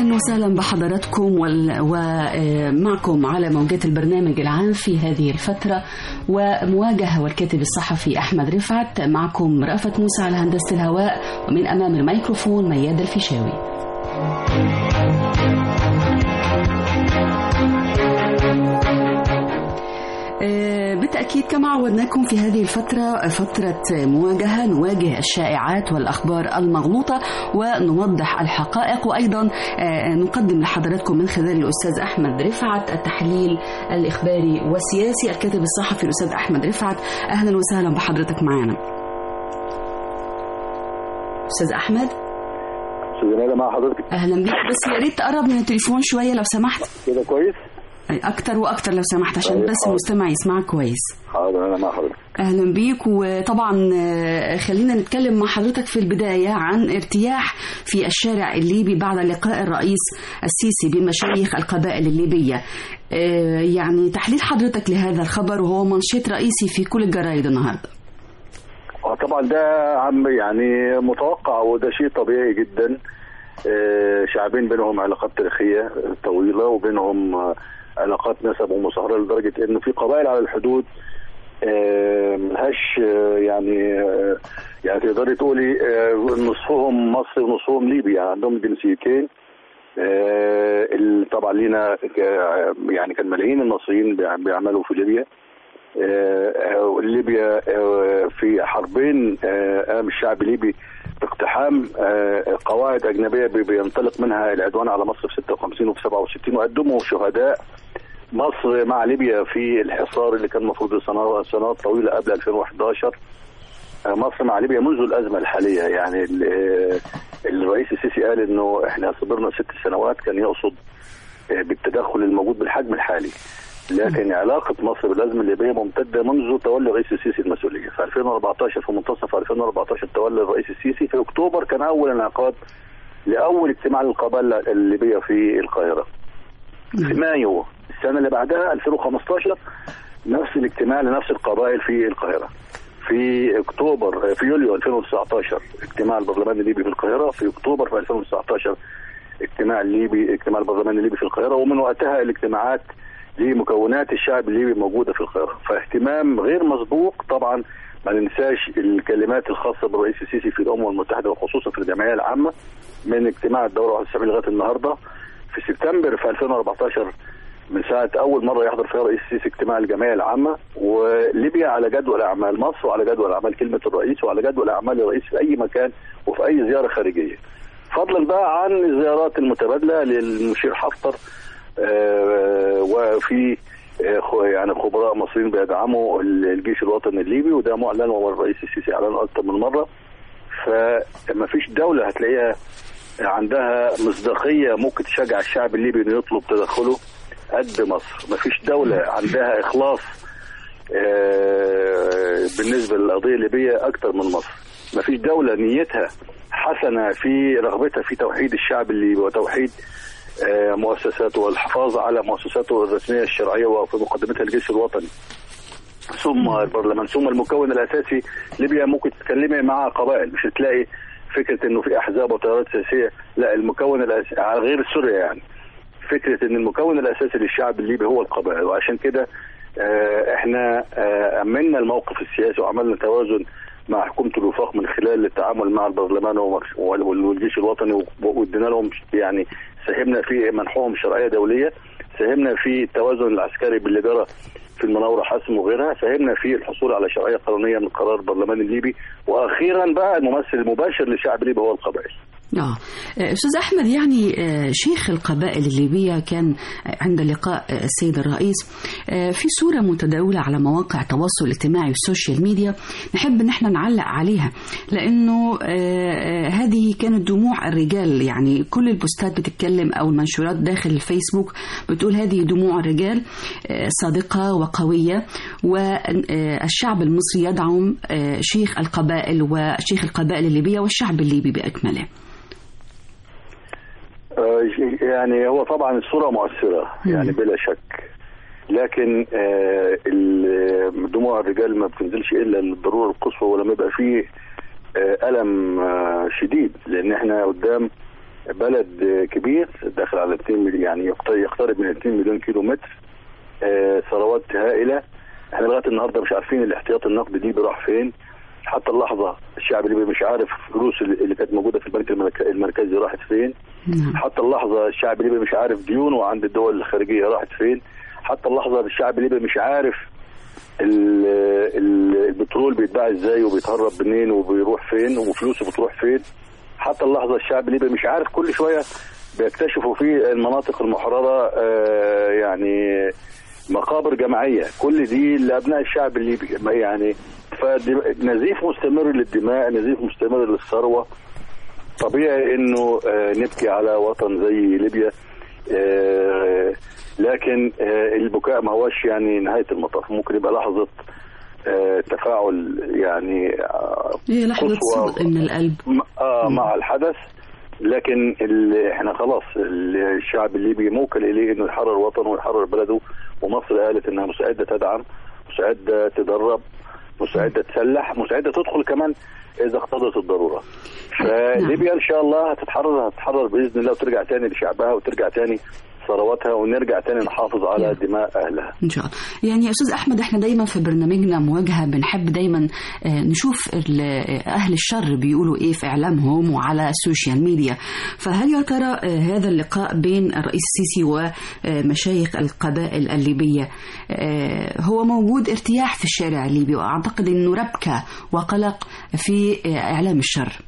اهلا وسهلا بحضراتكم وال- ومعكم على موجات البرنامج العام في هذه الفتره ومواجهه والكاتب الصحفي احمد رفعت معكم رأفت موسى على هندسه الهواء ومن امام الميكروفون مياد الفيشاوي آه، بالتأكيد كما عودناكم في هذه الفترة فترة مواجهة نواجه الشائعات والأخبار المغلوطة ونوضح الحقائق وأيضا آه، نقدم لحضراتكم من خلال الأستاذ أحمد رفعت التحليل الإخباري والسياسي الكاتب الصحفي الأستاذ أحمد رفعت أهلا وسهلا بحضرتك معنا أستاذ أحمد استاذ نادى مع حضرتك أهلا بك بس يا ريت تقرب من التليفون شوية لو سمحت كده كويس أكتر وأكتر لو سمحت عشان طيب، بس حاضر. المستمع يسمعك كويس حاضر انا مع حضرتك اهلا بيك وطبعا آه، خلينا نتكلم مع حضرتك في البدايه عن ارتياح في الشارع الليبي بعد لقاء الرئيس السيسي بمشايخ القبائل الليبيه آه، يعني تحليل حضرتك لهذا الخبر وهو منشط رئيسي في كل الجرايد النهارده آه، طبعا ده عم يعني متوقع وده شيء طبيعي جدا آه، شعبين بينهم علاقات تاريخيه طويله وبينهم آه، علاقات نسب ومصاهره لدرجه انه في قبائل على الحدود آه، ملهاش آه، يعني آه، يعني تقدري تقولي آه، نصفهم مصري ونصفهم ليبي يعني عندهم جنسيتين آه، ال- طبعا لينا ك- يعني كان ملايين المصريين بيع- بيعملوا في ليبيا آه، آه، ليبيا آه، في حربين آه، قام الشعب الليبي باقتحام آه، قواعد اجنبيه بي- بينطلق منها العدوان على مصر في 56 وفي 67 وقدموا شهداء مصر مع ليبيا في الحصار اللي كان المفروض سنوات سنوات طويله قبل 2011 آه، مصر مع ليبيا منذ الازمه الحاليه يعني ال- آه، الرئيس السيسي قال انه احنا صبرنا ست سنوات كان يقصد آه، بالتدخل الموجود بالحجم الحالي لكن علاقة مصر بالأزمة الليبية ممتدة منذ تولي الرئيس السيسي المسؤولية في 2014 في منتصف 2014 تولى الرئيس السيسي في أكتوبر كان أول انعقاد لأول اجتماع للقبائل الليبية في القاهرة في مايو السنة اللي بعدها 2015 نفس الاجتماع لنفس القبائل في القاهرة في اكتوبر في يوليو 2019 اجتماع البرلمان الليبي في القاهرة في اكتوبر في 2019 اجتماع الليبي اجتماع البرلمان الليبي في القاهرة ومن وقتها الاجتماعات لمكونات الشعب الليبي موجودة في القاهرة فاهتمام غير مسبوق طبعا ما ننساش الكلمات الخاصة بالرئيس السيسي في الأمم المتحدة وخصوصا في الجمعية العامة من اجتماع الدورة 71 لغاية النهاردة في سبتمبر في 2014 من ساعة أول مرة يحضر فيها رئيس السيسي اجتماع الجمعية العامة وليبيا على جدول أعمال مصر وعلى جدول أعمال كلمة الرئيس وعلى جدول أعمال الرئيس في أي مكان وفي أي زيارة خارجية فضلا بقى عن الزيارات المتبادلة للمشير حفتر آه، وفي آه، خ- يعني خبراء مصريين بيدعموا الجيش الوطني الليبي وده معلن والرئيس السيسي اعلنه اكثر من مره فما فيش دوله هتلاقيها عندها مصداقيه ممكن تشجع الشعب الليبي انه يطلب تدخله قد مصر ما فيش دوله عندها اخلاص آه، بالنسبه للقضيه الليبيه اكثر من مصر ما فيش دوله نيتها حسنه في رغبتها في توحيد الشعب الليبي وتوحيد آه، مؤسساته والحفاظ على مؤسساته الرسميه الشرعيه وفي مقدمتها الجيش الوطني ثم البرلمان ثم المكون الاساسي ليبيا ممكن تتكلمي مع قبائل مش هتلاقي فكره انه في احزاب وتيارات سياسيه لا المكون الاساسي على غير سوريا يعني فكره ان المكون الاساسي للشعب الليبي هو القبائل وعشان كده آه، احنا آه، امنا الموقف السياسي وعملنا توازن مع حكومه الوفاق من خلال التعامل مع البرلمان ومر- وال- والجيش الوطني و- وادينا لهم يعني ساهمنا في منحهم شرعيه دوليه ساهمنا في التوازن العسكري باللي جرى في المناوره حسم وغيرها ساهمنا في الحصول على شرعيه قانونيه من قرار البرلمان الليبي واخيرا بقى الممثل المباشر للشعب الليبي هو القبائل آه أستاذ أحمد يعني آه، شيخ القبائل الليبية كان عند لقاء آه، السيد الرئيس آه، في صورة متداولة على مواقع التواصل الاجتماعي والسوشيال ميديا نحب ان احنا نعلق عليها لأنه آه، آه، هذه كانت دموع الرجال يعني كل البوستات بتتكلم أو المنشورات داخل الفيسبوك بتقول هذه دموع الرجال آه، صادقة وقوية والشعب المصري يدعم آه، شيخ القبائل وشيخ القبائل الليبية والشعب الليبي بأكمله آه، يعني هو طبعا الصورة مؤثرة يعني بلا شك لكن آه، ال- دموع الرجال ما بتنزلش الا للضروره القصوى ولما يبقى فيه آه، الم آه، شديد لان احنا قدام بلد آه، كبير داخل على 2 مليون يعني يقت- يقترب من 2 مليون كيلو متر آه، ثروات هائله احنا لغايه النهارده مش عارفين الاحتياط النقدي دي بيروح فين حتى اللحظه الشعب الليبي مش عارف فلوس اللي اللي كانت موجوده في البنك الملك- المركزي راحت فين نعم حتى اللحظه الشعب الليبي مش عارف ديونه عند الدول الخارجيه راحت فين حتى اللحظه الشعب الليبي مش عارف ال- ال- البترول بيتباع ازاي وبيتهرب منين وبيروح فين وفلوسه بتروح فين حتى اللحظه الشعب الليبي مش عارف كل شويه بيكتشفوا في المناطق المحرره آه، يعني مقابر جماعيه كل دي لابناء الشعب الليبي ما يعني فنزيف مستمر للدماء نزيف مستمر للثروه طبيعي انه آه، نبكي على وطن زي ليبيا آه، لكن آه، البكاء ما هوش يعني نهايه المطاف ممكن يبقى لحظه آه، تفاعل يعني آه، هي لحظة قصوى صدق من القلب م- آه مع الحدث لكن ال- احنا خلاص ال- الشعب الليبي موكل اليه انه يحرر وطنه ويحرر بلده ومصر قالت انها مستعده تدعم مستعده تدرب مستعده تسلح مستعده تدخل كمان اذا اقتضت الضروره فليبيا ان شاء الله هتتحرر هتتحرر باذن الله وترجع تاني لشعبها وترجع تاني ثرواتها ونرجع تاني نحافظ على دماء اهلها ان شاء الله يعني يا استاذ احمد احنا دايما في برنامجنا مواجهه بنحب دايما آه، نشوف ال- آه، اهل الشر بيقولوا ايه في اعلامهم وعلى السوشيال ميديا فهل يا ترى آه، هذا اللقاء بين الرئيس السيسي ومشايخ القبائل الليبيه آه، هو موجود ارتياح في الشارع الليبي واعتقد انه ربكه وقلق في آه، اعلام الشر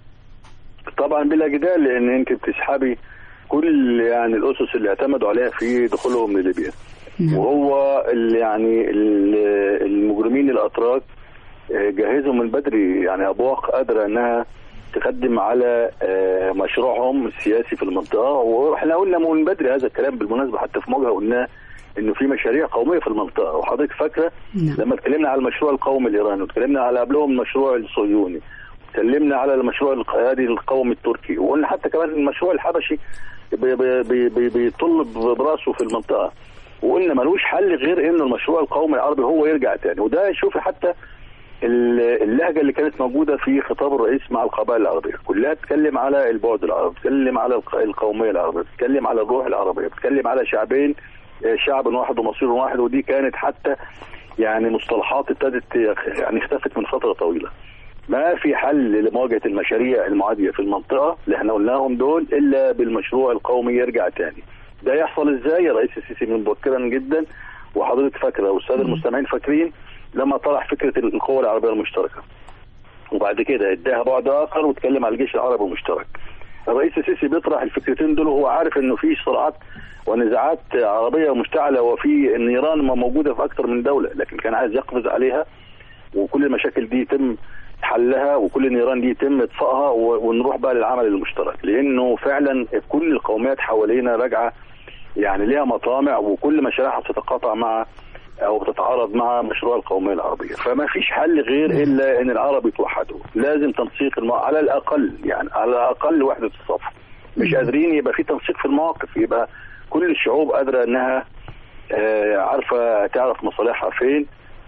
طبعا بلا جدال لان انت بتسحبي كل يعني الاسس اللي اعتمدوا عليها في دخولهم لليبيا نعم. وهو اللي يعني ال- المجرمين الاتراك آه، جهزوا من بدري يعني ابواق قادره انها تقدم على آه، مشروعهم السياسي في المنطقه واحنا قلنا من بدري هذا الكلام بالمناسبه حتى في مواجهه قلنا انه في مشاريع قوميه في المنطقه وحضرتك فاكره نعم. لما اتكلمنا على المشروع القومي الايراني واتكلمنا على قبلهم المشروع الصهيوني اتكلمنا على المشروع القيادي القومي التركي وقلنا حتى كمان المشروع الحبشي بي- بي- بي- بي- بيطل براسه في المنطقه وقلنا ملوش حل غير انه المشروع القومي العربي هو يرجع تاني وده شوفي حتى ال- اللهجه اللي كانت موجوده في خطاب الرئيس مع القبائل العربيه كلها بتتكلم على البعد العربي بتتكلم على الق- القوميه العربيه بتتكلم على الروح العربيه بتتكلم على شعبين آه، شعب واحد ومصير واحد ودي كانت حتى يعني مصطلحات ابتدت يعني اختفت من فتره طويله ما في حل لمواجهه المشاريع المعاديه في المنطقه اللي احنا قلناهم دول الا بالمشروع القومي يرجع تاني ده يحصل ازاي الرئيس السيسي من مبكرا جدا وحضرتك فاكره والساده المستمعين فاكرين لما طرح فكره القوه العربيه المشتركه وبعد كده اداها بعد اخر واتكلم على الجيش العربي المشترك الرئيس السيسي بيطرح الفكرتين دول وهو عارف انه في صراعات ونزاعات عربيه مشتعله وفي النيران موجوده في اكثر من دوله لكن كان عايز يقفز عليها وكل المشاكل دي يتم حلها وكل النيران دي يتم اطفائها و- ونروح بقى للعمل المشترك لانه فعلا كل القوميات حوالينا راجعه يعني ليها مطامع وكل مشاريعها بتتقاطع مع او بتتعارض مع مشروع القوميه العربيه فما فيش حل غير الا ان العرب يتوحدوا لازم تنسيق المو... على الاقل يعني على الاقل وحده الصف مش قادرين يبقى في تنسيق في المواقف يبقى كل الشعوب قادره انها آه، عارفه تعرف مصالحها فين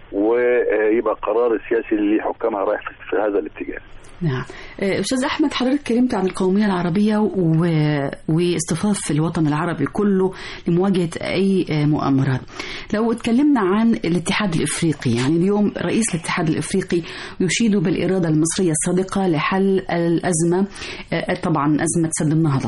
ويبقى القرار السياسي اللي حكامها رايح في- في هذا الاتجاه نعم آه، أستاذ أحمد حضرتك اتكلمت عن القومية العربية و... واصطفاف الوطن العربي كله لمواجهة أي آه، مؤامرات لو اتكلمنا عن الاتحاد الإفريقي يعني اليوم رئيس الاتحاد الإفريقي يشيد بالإرادة المصرية الصادقة لحل الأزمة آه، طبعا أزمة سد النهضة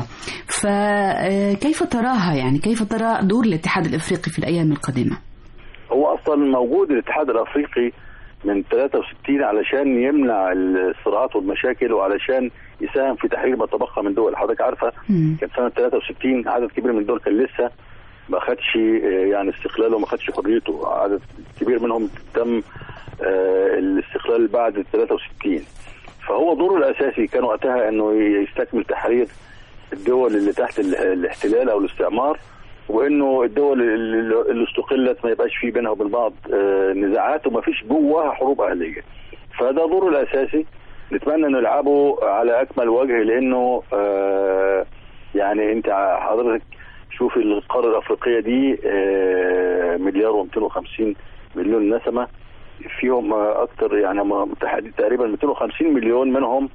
فكيف تراها يعني كيف ترى دور الاتحاد الإفريقي في الأيام القادمة هو اصلا موجود الاتحاد الافريقي من 63 علشان يمنع الصراعات والمشاكل وعلشان يساهم في تحرير ما تبقى من دول حضرتك عارفه مم. كان سنه 63 عدد كبير من الدول كان لسه ما خدش آه، يعني استقلاله وما خدش حريته عدد كبير منهم تم آه، الاستقلال بعد 63 فهو دوره الاساسي كان وقتها انه يستكمل تحرير الدول اللي تحت ال- الاحتلال او الاستعمار وانه الدول اللي اللي استقلت ما يبقاش في بينها وبين بعض آه، نزاعات وما فيش جواها حروب اهليه فده دوره الاساسي نتمنى انه يلعبوا على اكمل وجه لانه آه، يعني انت حضرتك شوف القاره الافريقيه دي آه، مليار و250 مليون نسمه فيهم آه، اكتر يعني متحدين تقريبا 250 مليون منهم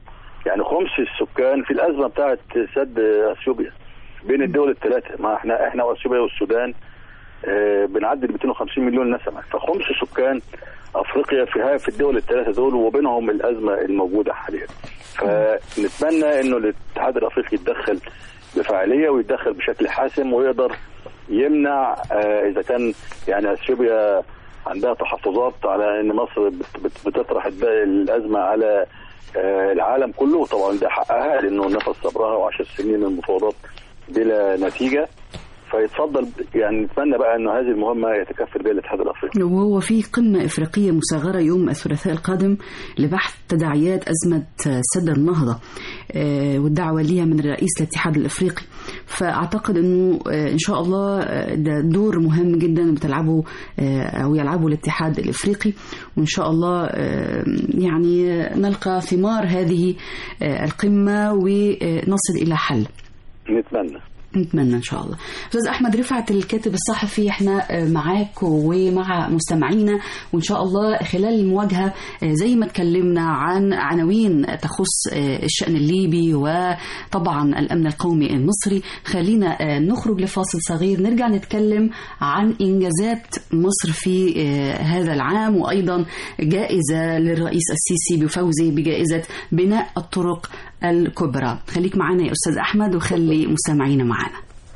يعني خمس السكان في الازمه بتاعت سد اثيوبيا بين الدول الثلاثه ما احنا احنا واثيوبيا والسودان آه، بنعدي ال 250 مليون نسمه فخمس سكان افريقيا فيها في الدول الثلاثه دول وبينهم الازمه الموجوده حاليا فنتمنى انه الاتحاد الافريقي يتدخل بفاعليه ويتدخل بشكل حاسم ويقدر يمنع آه، اذا كان يعني اثيوبيا عندها تحفظات على ان مصر بت- بت- بتطرح الد- الازمه على آه، العالم كله طبعا ده حقها لانه نفذ صبرها وعشر سنين من المفاوضات بلا نتيجه فيتفضل يعني نتمنى بقى انه هذه المهمه يتكفل بها الاتحاد الافريقي وهو في قمة إفريقية مصغرة يوم الثلاثاء القادم لبحث تداعيات أزمة سد النهضة آه، والدعوة ليها من رئيس الاتحاد الإفريقي فأعتقد أنه آه، إن شاء الله آه، ده دور مهم جدا بتلعبه آه، أو يلعبه الاتحاد الإفريقي وإن شاء الله آه، يعني نلقى ثمار هذه آه، القمة ونصل إلى حل نتمنى نتمنى ان شاء الله استاذ احمد رفعت الكاتب الصحفي احنا معاك ومع مستمعينا وان شاء الله خلال المواجهه زي ما اتكلمنا عن عناوين تخص الشان الليبي وطبعا الامن القومي المصري خلينا نخرج لفاصل صغير نرجع نتكلم عن انجازات مصر في هذا العام وايضا جائزه للرئيس السيسي بفوزه بجائزه بناء الطرق الكبرى خليك معنا يا أستاذ أحمد وخلي مستمعينا معنا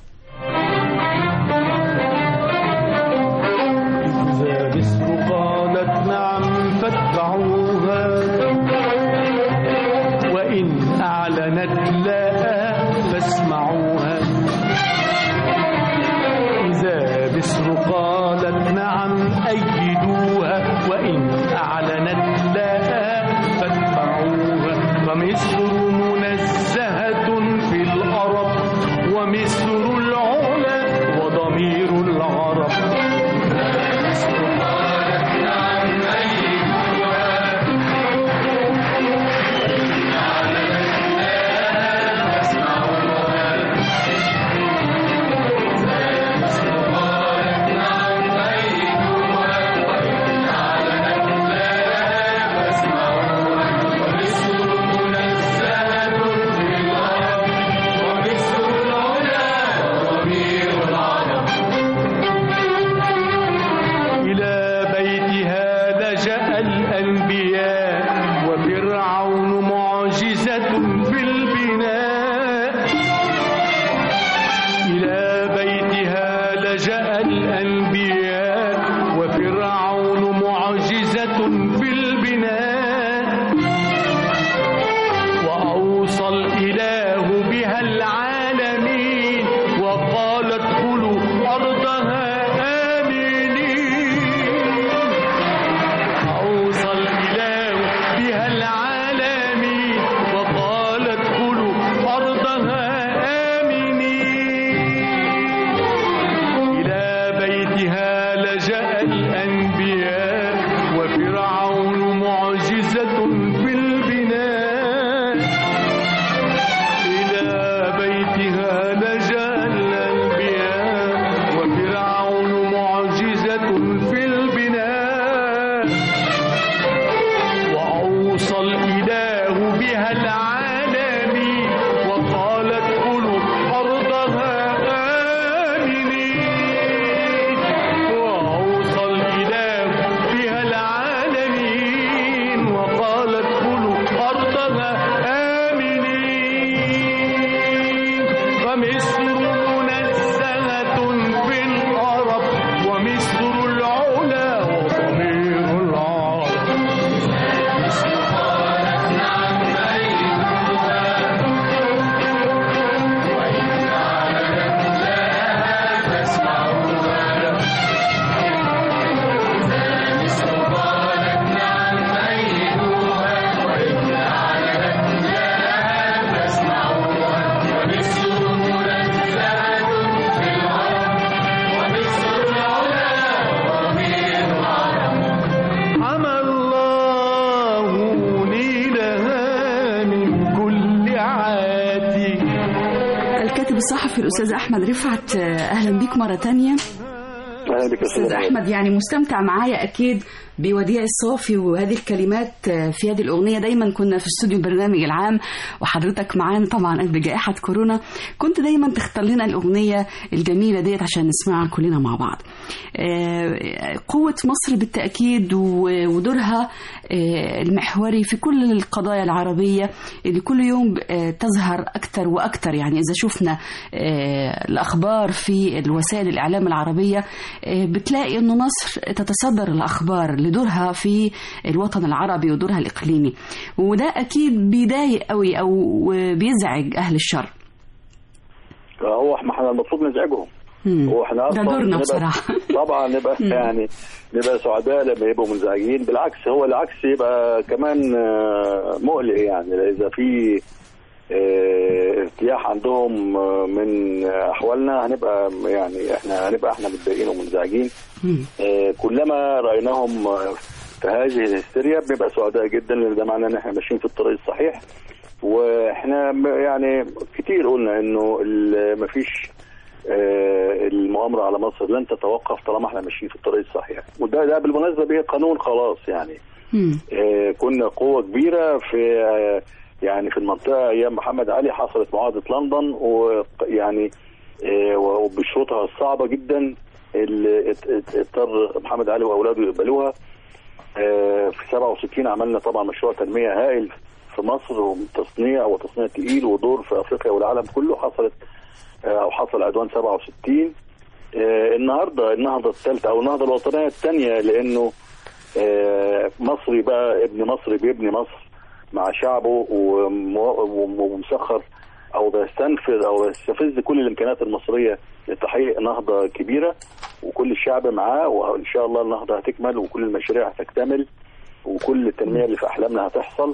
إذا مصر قالت نعم فاتبعوها وإن أعلنت لا فاسمعوها إذا مصر قالت نعم أيدوها وإن أعلنت لا فاتبعوها فمصر منزهة في الأرب ومصر العلا وضمير العرب إلى بيتها لجأ الأنبياء وفرعون معجزة في البناء إلى بيتها لجأ الأنبياء وفرعون معجزة في البناء وأوصى الإله بها العالمين وقال ادخلوا أرضها آمنين أوصى الإله بها العالمين وقال ادخلوا أرضها آمنين إلى بيتها لجأ الأنبياء وفرعون معجزة في البناء إلى بيتها لجأ الأنبياء وفرعون معجزة في البناء وأوصى الإله بها العالمين وقال ادخلوا أرضها آمنين وأوصى الإله بها العالمين وقال ادخلوا أرضها آمنين فمصر منزهة في العرب ومصر العلا وضمير العرب عمى الله نيلها من كل عاتي الكاتب الصحفي الأستاذ أحمد رفعت أهلا بك مرة تانية اهلا بك يا استاذ أستاذ احمد يعني مستمتع معايا اكيد بوديع الصافي وهذه الكلمات في هذه الاغنيه دايما كنا في استوديو البرنامج العام وحضرتك معانا طبعا قبل جائحه كورونا كنت دايما تختار لنا الاغنيه الجميله ديت عشان نسمعها كلنا مع بعض آه، قوه مصر بالتاكيد و- ودورها آه، المحوري في كل القضايا العربيه اللي كل يوم آه، تظهر اكثر واكثر يعني اذا شفنا آه، الاخبار في الوسائل الاعلام العربيه آه، بتلاقي انه مصر تتصدر الاخبار لدورها في الوطن العربي ودورها الاقليمي وده اكيد بيضايق قوي او بيزعج اهل الشر هو احنا احنا المفروض نزعجهم مم. هو احنا ده اصلا دورنا نبقى- بصراحه طبعا نبقى مم. يعني نبقى سعداء لما يبقوا منزعجين بالعكس هو العكس يبقى كمان آه، مقلق يعني اذا في آه، ارتياح عندهم آه، من احوالنا هنبقى يعني احنا هنبقى احنا متضايقين ومنزعجين مم. آه، كلما رايناهم آه، في هذه الهستيريا بنبقى سعداء جدا لان ده معناه ان احنا ماشيين في الطريق الصحيح واحنا م- يعني كتير قلنا انه ال- مفيش آه، المؤامره على مصر لن تتوقف طالما احنا ماشيين في الطريق الصحيح وده ده بالمناسبه به قانون خلاص يعني مم. آه، كنا قوة كبيرة في آه، يعني في المنطقة أيام محمد علي حصلت معاهدة لندن ويعني آه، وبشروطها الصعبة جدا اللي ات- ات- اضطر محمد علي وأولاده يقبلوها آه، في 67 عملنا طبعا مشروع تنمية هائل في مصر وتصنيع وتصنيع تقيل ودور في أفريقيا والعالم كله حصلت آه، أو حصل عدوان 67 آه، النهارده النهضة الثالثة أو النهضة الوطنية الثانية لأنه آه، مصري بقى ابن مصري بيبني مصر مع شعبه ومو- وم- ومسخر او بيستنفذ او بيستفز كل الامكانيات المصريه لتحقيق نهضه كبيره وكل الشعب معاه وان شاء الله النهضه هتكمل وكل المشاريع هتكتمل وكل التنميه اللي في احلامنا هتحصل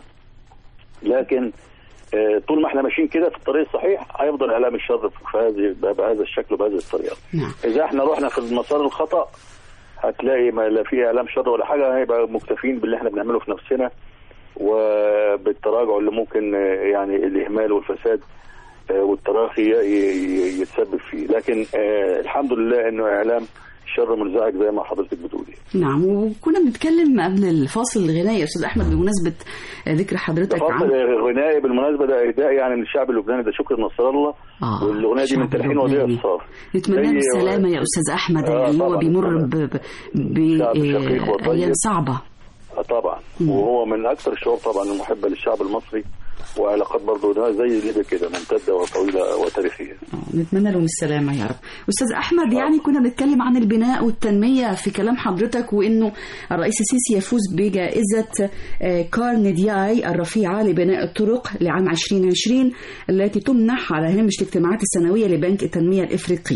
لكن آه، طول ما احنا ماشيين كده في الطريق الصحيح هيفضل اعلام الشر في هذه بهذا الشكل وبهذه الطريقه نعم اذا احنا رحنا في المسار الخطا هتلاقي ما لا في اعلام شر ولا حاجه هيبقى مكتفين باللي احنا بنعمله في نفسنا وبالتراجع اللي ممكن آه، يعني الاهمال والفساد آه، والتراخي ي- ي- يتسبب فيه لكن آه، الحمد لله انه اعلام شر منزعج زي ما حضرتك بتقولي نعم وكنا بنتكلم قبل الفاصل الغنائي يا استاذ احمد بمناسبه ذكر ده حضرتك فصل عن غنائي بالمناسبه ده اهداء يعني من الشعب اللبناني ده شكر نصر الله آه، والاغنيه دي من الشعب تلحين وديع اللبناني. الصار نتمنى له زي- السلامه يا استاذ احمد آه، اللي هو طبعاً. بيمر ب- ب- شعب شقيق وطيب. بايام صعبه آه، طبعا مم. وهو من اكثر الشعوب طبعا المحبه للشعب المصري وعلاقات برضه ده زي ليبيا كده ممتده وطويله وتاريخيه آه، نتمنى له السلامة يا رب أستاذ أحمد يعني كنا بنتكلم عن البناء والتنمية في كلام حضرتك وإنه الرئيس السيسي يفوز بجائزة آه، كارنيدياي الرفيعة لبناء الطرق لعام 2020 التي تمنح على هامش الاجتماعات السنوية لبنك التنمية الإفريقي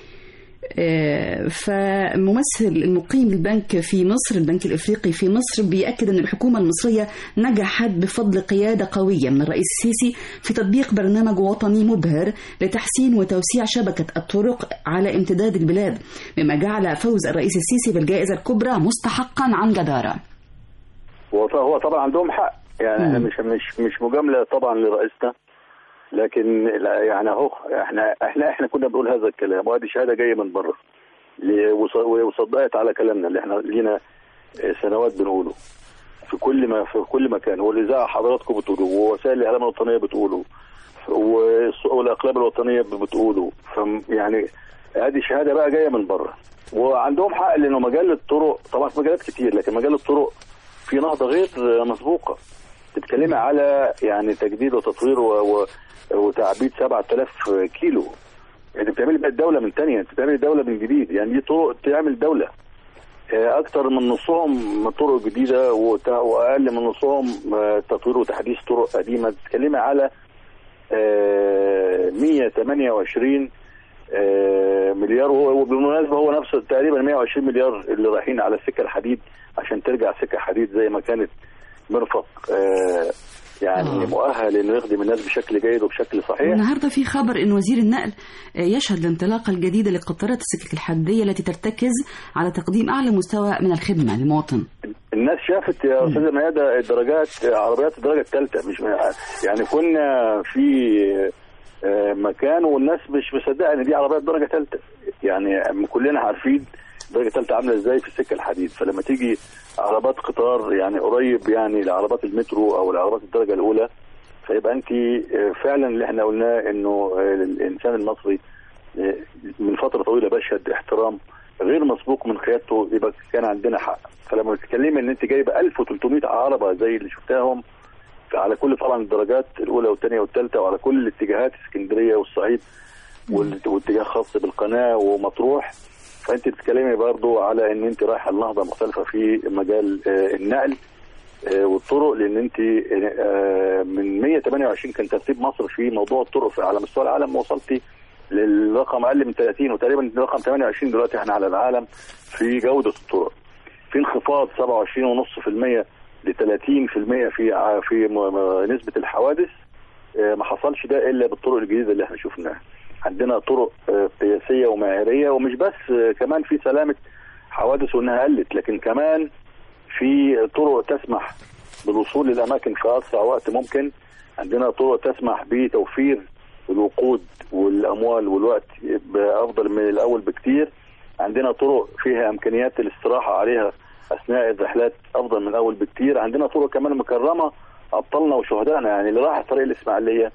آه، فممثل المقيم البنك في مصر البنك الافريقي في مصر بيأكد ان الحكومه المصريه نجحت بفضل قياده قويه من الرئيس السيسي في تطبيق برنامج وطني مبهر لتحسين وتوسيع شبكه الطرق على امتداد البلاد مما جعل فوز الرئيس السيسي بالجائزه الكبرى مستحقا عن جداره. هو هو طبعا عندهم حق يعني احنا مم. مش مش مش مجامله طبعا لرئيسنا لكن لا يعني اهو احنا احنا احنا كنا بنقول هذا الكلام وهذه شهاده جايه من بره ل- وص- وصدقت على كلامنا اللي احنا لينا آه، سنوات بنقوله في كل ما في كل مكان والاذاعه حضراتكم بتقولوا ووسائل الاعلام الوطنيه بتقولوا والص- والاقلام الوطنيه بتقولوا ف يعني هذه شهاده بقى جايه من بره وعندهم حق لانه مجال الطرق طبعا في مجالات كتير لكن مجال الطرق في نهضه غير مسبوقه تتكلمي على يعني تجديد وتطوير و... و... وتعبيد 7000 كيلو يعني بتعملي بقى الدوله من تانية انت بتعملي دوله من جديد يعني دي طرق تعمل دوله آه، اكتر من نصهم طرق جديده وت- واقل من نصهم آه، تطوير وتحديث طرق قديمه بتتكلمي على آه، 128 آه، مليار وهو- وبالمناسبه هو نفسه تقريبا 120 مليار اللي رايحين على السكه الحديد عشان ترجع سكه حديد زي ما كانت مرفق آه، يعني آه. مؤهل انه يخدم الناس بشكل جيد وبشكل صحيح النهارده في خبر ان وزير النقل آه، يشهد الانطلاقه الجديده لقطارات السكك الحديديه التي ترتكز على تقديم اعلى مستوى من الخدمه للمواطن. الناس شافت يا استاذه ميادة الدرجات عربيات الدرجه الثالثه مش يعني كنا في آه، مكان والناس مش مصدقه ان دي عربيات درجه ثالثه يعني كلنا عارفين الدرجه الثالثه عامله ازاي في السكه الحديد فلما تيجي عربات قطار يعني قريب يعني لعربات المترو او لعربات الدرجه الاولى فيبقى انت آه، فعلا اللي احنا قلناه انه آه، الانسان المصري آه، من فتره طويله بشهد احترام غير مسبوق من قيادته يبقى كان عندنا حق فلما بتتكلمي ان انت جايبه 1300 عربه زي اللي شفتاهم على كل طبعا الدرجات الاولى والثانيه والثالثه وعلى كل الاتجاهات اسكندريه والصعيد وال- واتجاه خاص بالقناه ومطروح فانت بتتكلمي برضو على ان انت رايحه لنهضه مختلفه في مجال آه، النقل آه، والطرق لان انت آه، من 128 كان ترتيب مصر في موضوع الطرق في- على مستوى العالم وصلتي للرقم اقل من 30 وتقريبا رقم 28 دلوقتي احنا على العالم في جوده الطرق في انخفاض 27.5% ل 30% في ع- في م- م- نسبه الحوادث آه، ما حصلش ده الا بالطرق الجديده اللي احنا شفناها عندنا طرق آه، قياسيه ومعياريه ومش بس آه، كمان في سلامه حوادث وانها قلت لكن كمان في طرق تسمح بالوصول للاماكن في اسرع وقت ممكن عندنا طرق تسمح بتوفير الوقود والاموال والوقت بافضل من الاول بكتير عندنا طرق فيها امكانيات الاستراحه عليها اثناء الرحلات افضل من الاول بكتير عندنا طرق كمان مكرمه ابطالنا وشهدائنا يعني اللي راح طريق الاسماعيليه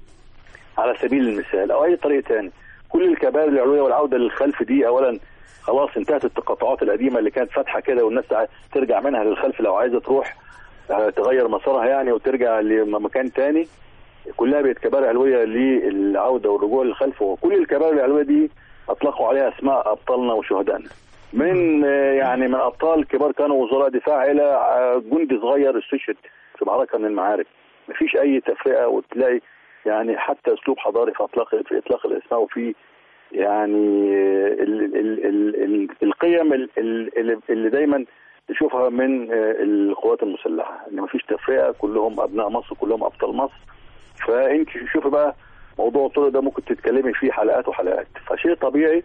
على سبيل المثال او اي طريق تاني كل الكباري العلويه والعوده للخلف دي اولا خلاص انتهت التقاطعات القديمه اللي كانت فاتحه كده والناس تع- ترجع منها للخلف لو عايزه تروح آه، تغير مسارها يعني وترجع لمكان تاني كلها بقت كباري علويه للعوده والرجوع للخلف وكل الكباري العلويه دي اطلقوا عليها اسماء ابطالنا وشهدائنا من آه، يعني من ابطال كبار كانوا وزراء دفاع الى آه، جندي صغير استشهد في معركه من المعارك مفيش اي تفرقه وتلاقي يعني حتى اسلوب حضاري في اطلاق في اطلاق الاسماء وفي يعني ال ال ال ال القيم ال- ال- اللي دايما تشوفها من آه، القوات المسلحه ان مفيش تفرقه كلهم ابناء مصر كلهم ابطال مصر فانت شوفي بقى موضوع الطرق ده ممكن تتكلمي فيه حلقات وحلقات فشيء طبيعي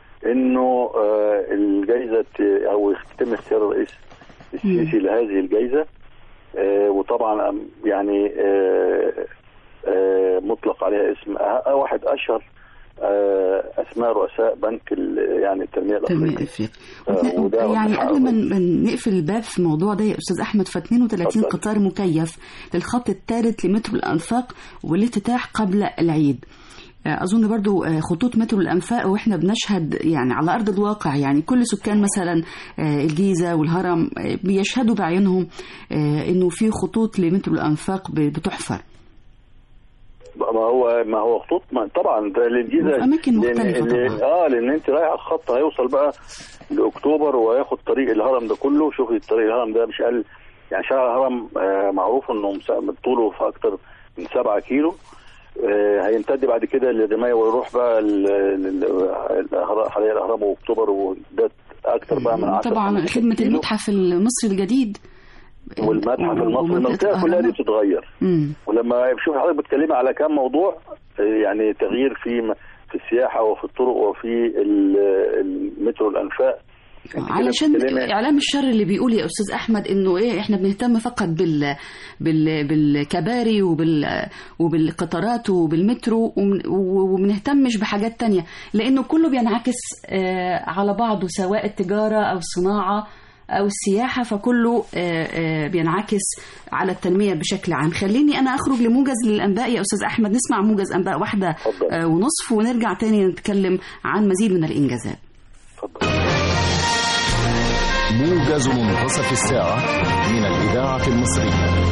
انه آه، الجائزه ت- او يتم اختيار الرئيس السيسي لهذه الجائزه آه، وطبعا أم- يعني آه، آه، مطلق عليها اسم أه- واحد اشهر آه، اسماء رؤساء بنك ال- يعني التنميه تنمية الافريقيه افريقيا آه، وده يعني وده قبل ما حقيقي. ما نقفل الباب في الموضوع ده يا استاذ احمد ف 32 اتفضل. قطار مكيف للخط الثالث لمترو الانفاق والافتتاح قبل العيد آه، اظن برضو آه، خطوط مترو الانفاق واحنا بنشهد يعني على ارض الواقع يعني كل سكان مثلا آه، الجيزه والهرم آه، بيشهدوا بعينهم آه، انه في خطوط لمترو الانفاق ب- بتحفر ما هو ما هو خطوط ما طبعا ده للجيزه وفي أماكن مختلفة لأن لأن- طبعاً. اه لان انت رايح على الخط هيوصل بقى لاكتوبر وياخد طريق الهرم ده كله شوفي طريق الهرم ده مش اقل يعني شارع الهرم آه معروف انه مس- طوله في اكتر من 7 كيلو آه هيمتد بعد كده للرمايه ويروح بقى ال- ال- ال- الأهرام- حدائق الاهرام واكتوبر وده اكتر بقى من 10 طبعا 15 خدمه كيلو. المتحف المصري الجديد والمتحف المصري ومنطقة المنطقه كلها دي الأهرامات. بتتغير مم. ولما شوف حضرتك بتكلمي على كام موضوع آه، يعني تغيير في في السياحه وفي الطرق وفي ال- المترو الانفاق أنت كده علشان بتتكلمي- اعلام الشر اللي بيقول يا استاذ احمد انه ايه احنا بنهتم فقط بال بال بالكباري وبال وبالقطارات وبالمترو ومن- وبنهتمش بحاجات تانية لانه كله بينعكس آه، على بعضه سواء التجاره او الصناعه او السياحه فكله آه، آه، بينعكس على التنميه بشكل عام خليني انا اخرج لموجز للانباء يا استاذ احمد نسمع موجز انباء واحده اتفضل. آه، ونصف ونرجع تاني نتكلم عن مزيد من الانجازات اتفضل. موجز منتصف الساعة من الإذاعة المصرية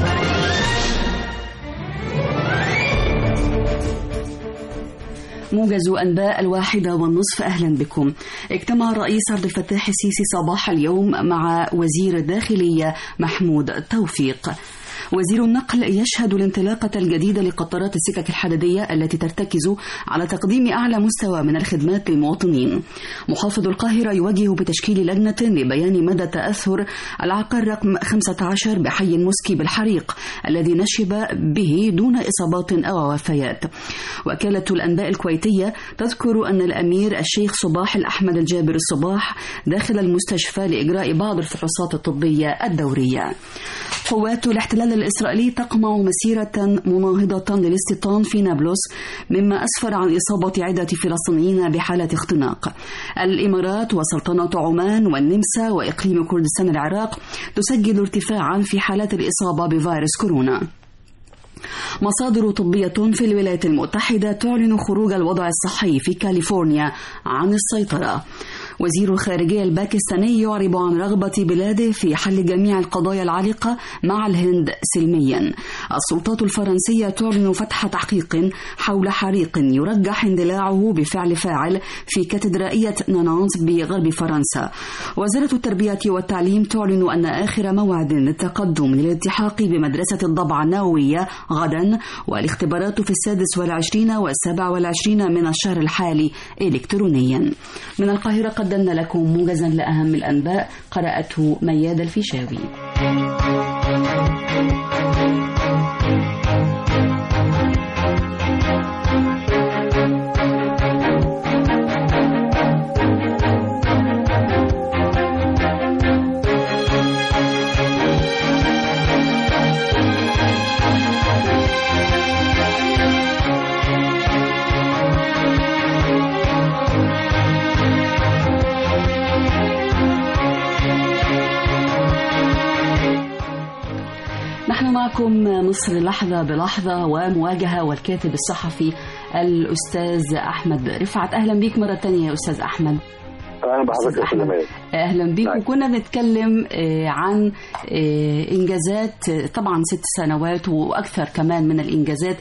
موجز أنباء الواحدة والنصف أهلا بكم اجتمع الرئيس عبد الفتاح السيسي صباح اليوم مع وزير الداخلية محمود توفيق وزير النقل يشهد الانطلاقة الجديدة لقطارات السكك الحديدية التي ترتكز على تقديم أعلى مستوى من الخدمات للمواطنين. محافظ القاهرة يوجه بتشكيل لجنة لبيان مدى تأثر العقار رقم 15 بحي المسكي بالحريق الذي نشب به دون إصابات أو وفيات. وكالة الأنباء الكويتية تذكر أن الأمير الشيخ صباح الأحمد الجابر الصباح داخل المستشفى لإجراء بعض الفحوصات الطبية الدورية. قوات الاحتلال الإسرائيلي تقمع مسيرة مناهضة للاستيطان في نابلس مما أسفر عن إصابة عدة فلسطينيين بحالة اختناق الإمارات وسلطنة عمان والنمسا وإقليم كردستان العراق تسجل ارتفاعا في حالات الإصابة بفيروس كورونا مصادر طبية في الولايات المتحدة تعلن خروج الوضع الصحي في كاليفورنيا عن السيطرة وزير الخارجية الباكستاني يعرب عن رغبة بلاده في حل جميع القضايا العالقة مع الهند سلميا السلطات الفرنسية تعلن فتح تحقيق حول حريق يرجح اندلاعه بفعل فاعل في كاتدرائية نانانت بغرب فرنسا وزارة التربية والتعليم تعلن أن آخر موعد للتقدم للالتحاق بمدرسة الضبعة النووية غدا والاختبارات في السادس والعشرين والسابع والعشرين من الشهر الحالي إلكترونيا من القاهرة قدمنا لكم موجزا لأهم الأنباء قرأته مياد الفيشاوي نحن معكم مصر لحظة بلحظة ومواجهة والكاتب الصحفي الأستاذ أحمد رفعت أهلا بك مرة تانية يا أستاذ أحمد اهلا بحضرتك يا استاذ ميادة. اهلا بيك نعم. وكنا بنتكلم آه، عن آه، انجازات آه، طبعا ست سنوات واكثر كمان من الانجازات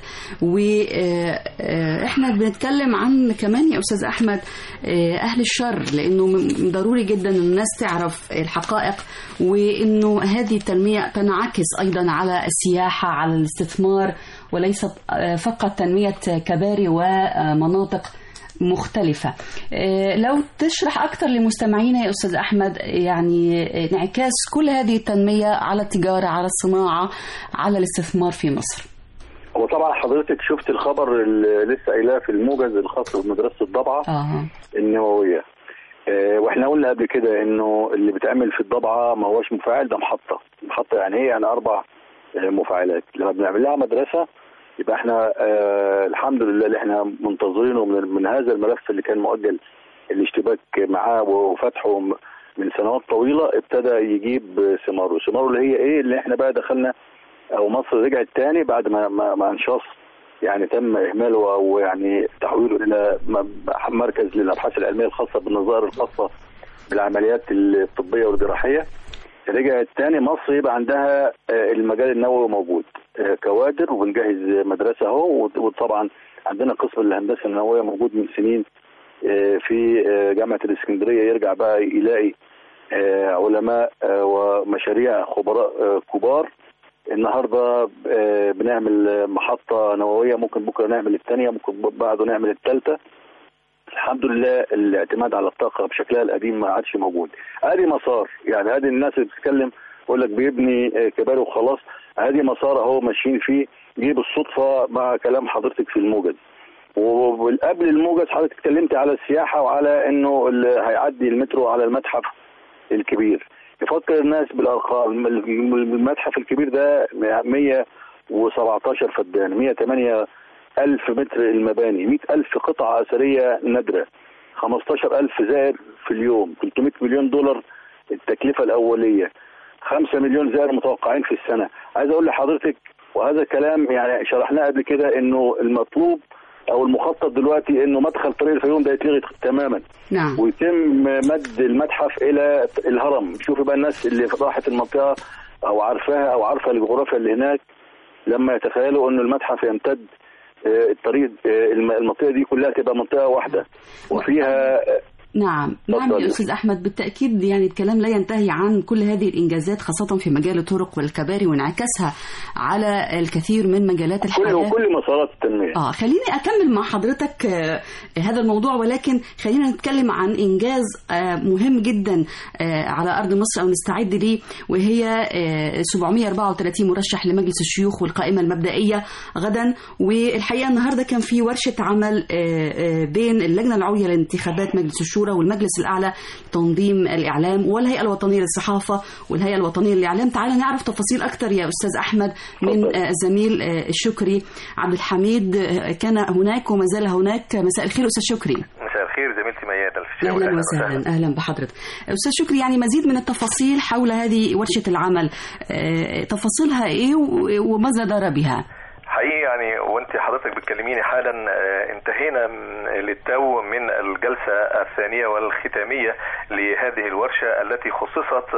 واحنا بنتكلم عن كمان يا استاذ احمد آه، اهل الشر لانه م- ضروري جدا ان الناس تعرف الحقائق وانه هذه التنميه تنعكس ايضا على السياحه على الاستثمار وليست آه، فقط تنميه كباري ومناطق مختلفة آه، لو تشرح أكثر لمستمعينا يا أستاذ أحمد يعني آه، انعكاس كل هذه التنمية على التجارة على الصناعة على الاستثمار في مصر هو طبعا حضرتك شفت الخبر اللي لسه قايلاه في الموجز الخاص بمدرسه الضبعه آه. النوويه آه، واحنا قلنا قبل كده انه اللي بتعمل في الضبعه ما هوش مفاعل ده محطه محطه يعني ايه يعني اربع آه، مفاعلات لما بنعمل لها مدرسه يبقى احنا آه الحمد لله اللي احنا منتظرينه من, من هذا الملف اللي كان مؤجل الاشتباك معاه وفتحه م- من سنوات طويله ابتدى يجيب ثماره، ثماره اللي هي ايه اللي احنا بقى دخلنا او مصر رجعت تاني بعد ما ما, ما انشاص يعني تم اهماله او يعني تحويله الى م- مركز للابحاث العلميه الخاصه بالنظائر الخاصه بالعمليات الطبيه والجراحيه رجعت تاني مصر يبقى عندها آه، المجال النووي موجود آه، كوادر وبنجهز مدرسه اهو وط- وطبعا عندنا قسم الهندسه النوويه موجود من سنين آه، في آه، جامعه الاسكندريه يرجع بقى يلاقي آه، علماء آه، ومشاريع خبراء آه، كبار النهارده آه، بنعمل آه، محطه نوويه ممكن بكره نعمل الثانيه ممكن بعده نعمل الثالثه الحمد لله الاعتماد على الطاقه بشكلها القديم ما عادش موجود ادي مسار يعني ادي الناس اللي بتتكلم يقول لك بيبني آه، كباري وخلاص ادي مسار اهو ماشيين فيه جه بالصدفه مع كلام حضرتك في الموجز وقبل الموجز حضرتك اتكلمت على السياحه وعلى انه اللي هيعدي المترو على المتحف الكبير يفكر الناس بالارقام المتحف الكبير ده 117 فدان 108 ألف متر المباني 100 ألف قطعة أثرية نادرة 15 ألف زائر في اليوم 300 مليون دولار التكلفة الأولية 5 مليون زائر متوقعين في السنة عايز أقول لحضرتك وهذا كلام يعني شرحناه قبل كده إنه المطلوب أو المخطط دلوقتي إنه مدخل طريق الفيوم ده يتلغي تماما نعم ويتم مد المتحف الى الهرم شوفوا بقى الناس اللي راحت المنطقه او عارفاها او عارفه الجغرافيا اللي هناك لما يتخيلوا انه المتحف يمتد آه، الطريق آه، الم- المنطقه دي كلها تبقى منطقه واحده وفيها آه، نعم نعم اتفضل. يا أستاذ أحمد بالتأكيد يعني الكلام لا ينتهي عن كل هذه الإنجازات خاصة في مجال الطرق والكباري وانعكاسها على الكثير من مجالات كل الحياة وكل مسارات التنميه اه خليني اكمل مع حضرتك آه هذا الموضوع ولكن خلينا نتكلم عن انجاز آه مهم جدا آه على ارض مصر او نستعد ليه وهي آه 734 مرشح لمجلس الشيوخ والقائمه المبدئيه غدا والحقيقه النهارده كان في ورشه عمل آه آه بين اللجنه العليا لانتخابات مجلس الشورى الشورى والمجلس الأعلى لتنظيم الإعلام والهيئة الوطنية للصحافة والهيئة الوطنية للإعلام تعالى نعرف تفاصيل أكثر يا أستاذ أحمد من اتفضل. آه، الزميل آه، الشكري عبد الحميد آه، كان هناك وما زال هناك مساء الخير أستاذ شكري مساء الخير زميلتي ميادة الفيشاوي اهلا وسهلا اهلا بحضرتك استاذ شكري يعني مزيد من التفاصيل حول هذه ورشه العمل آه، تفاصيلها ايه و- وماذا دار بها حقيقي يعني وانت حضرتك بتكلميني حالا آه، انتهينا من- للتو من الجلسة الثانية والختامية لهذه الورشة التي خصصت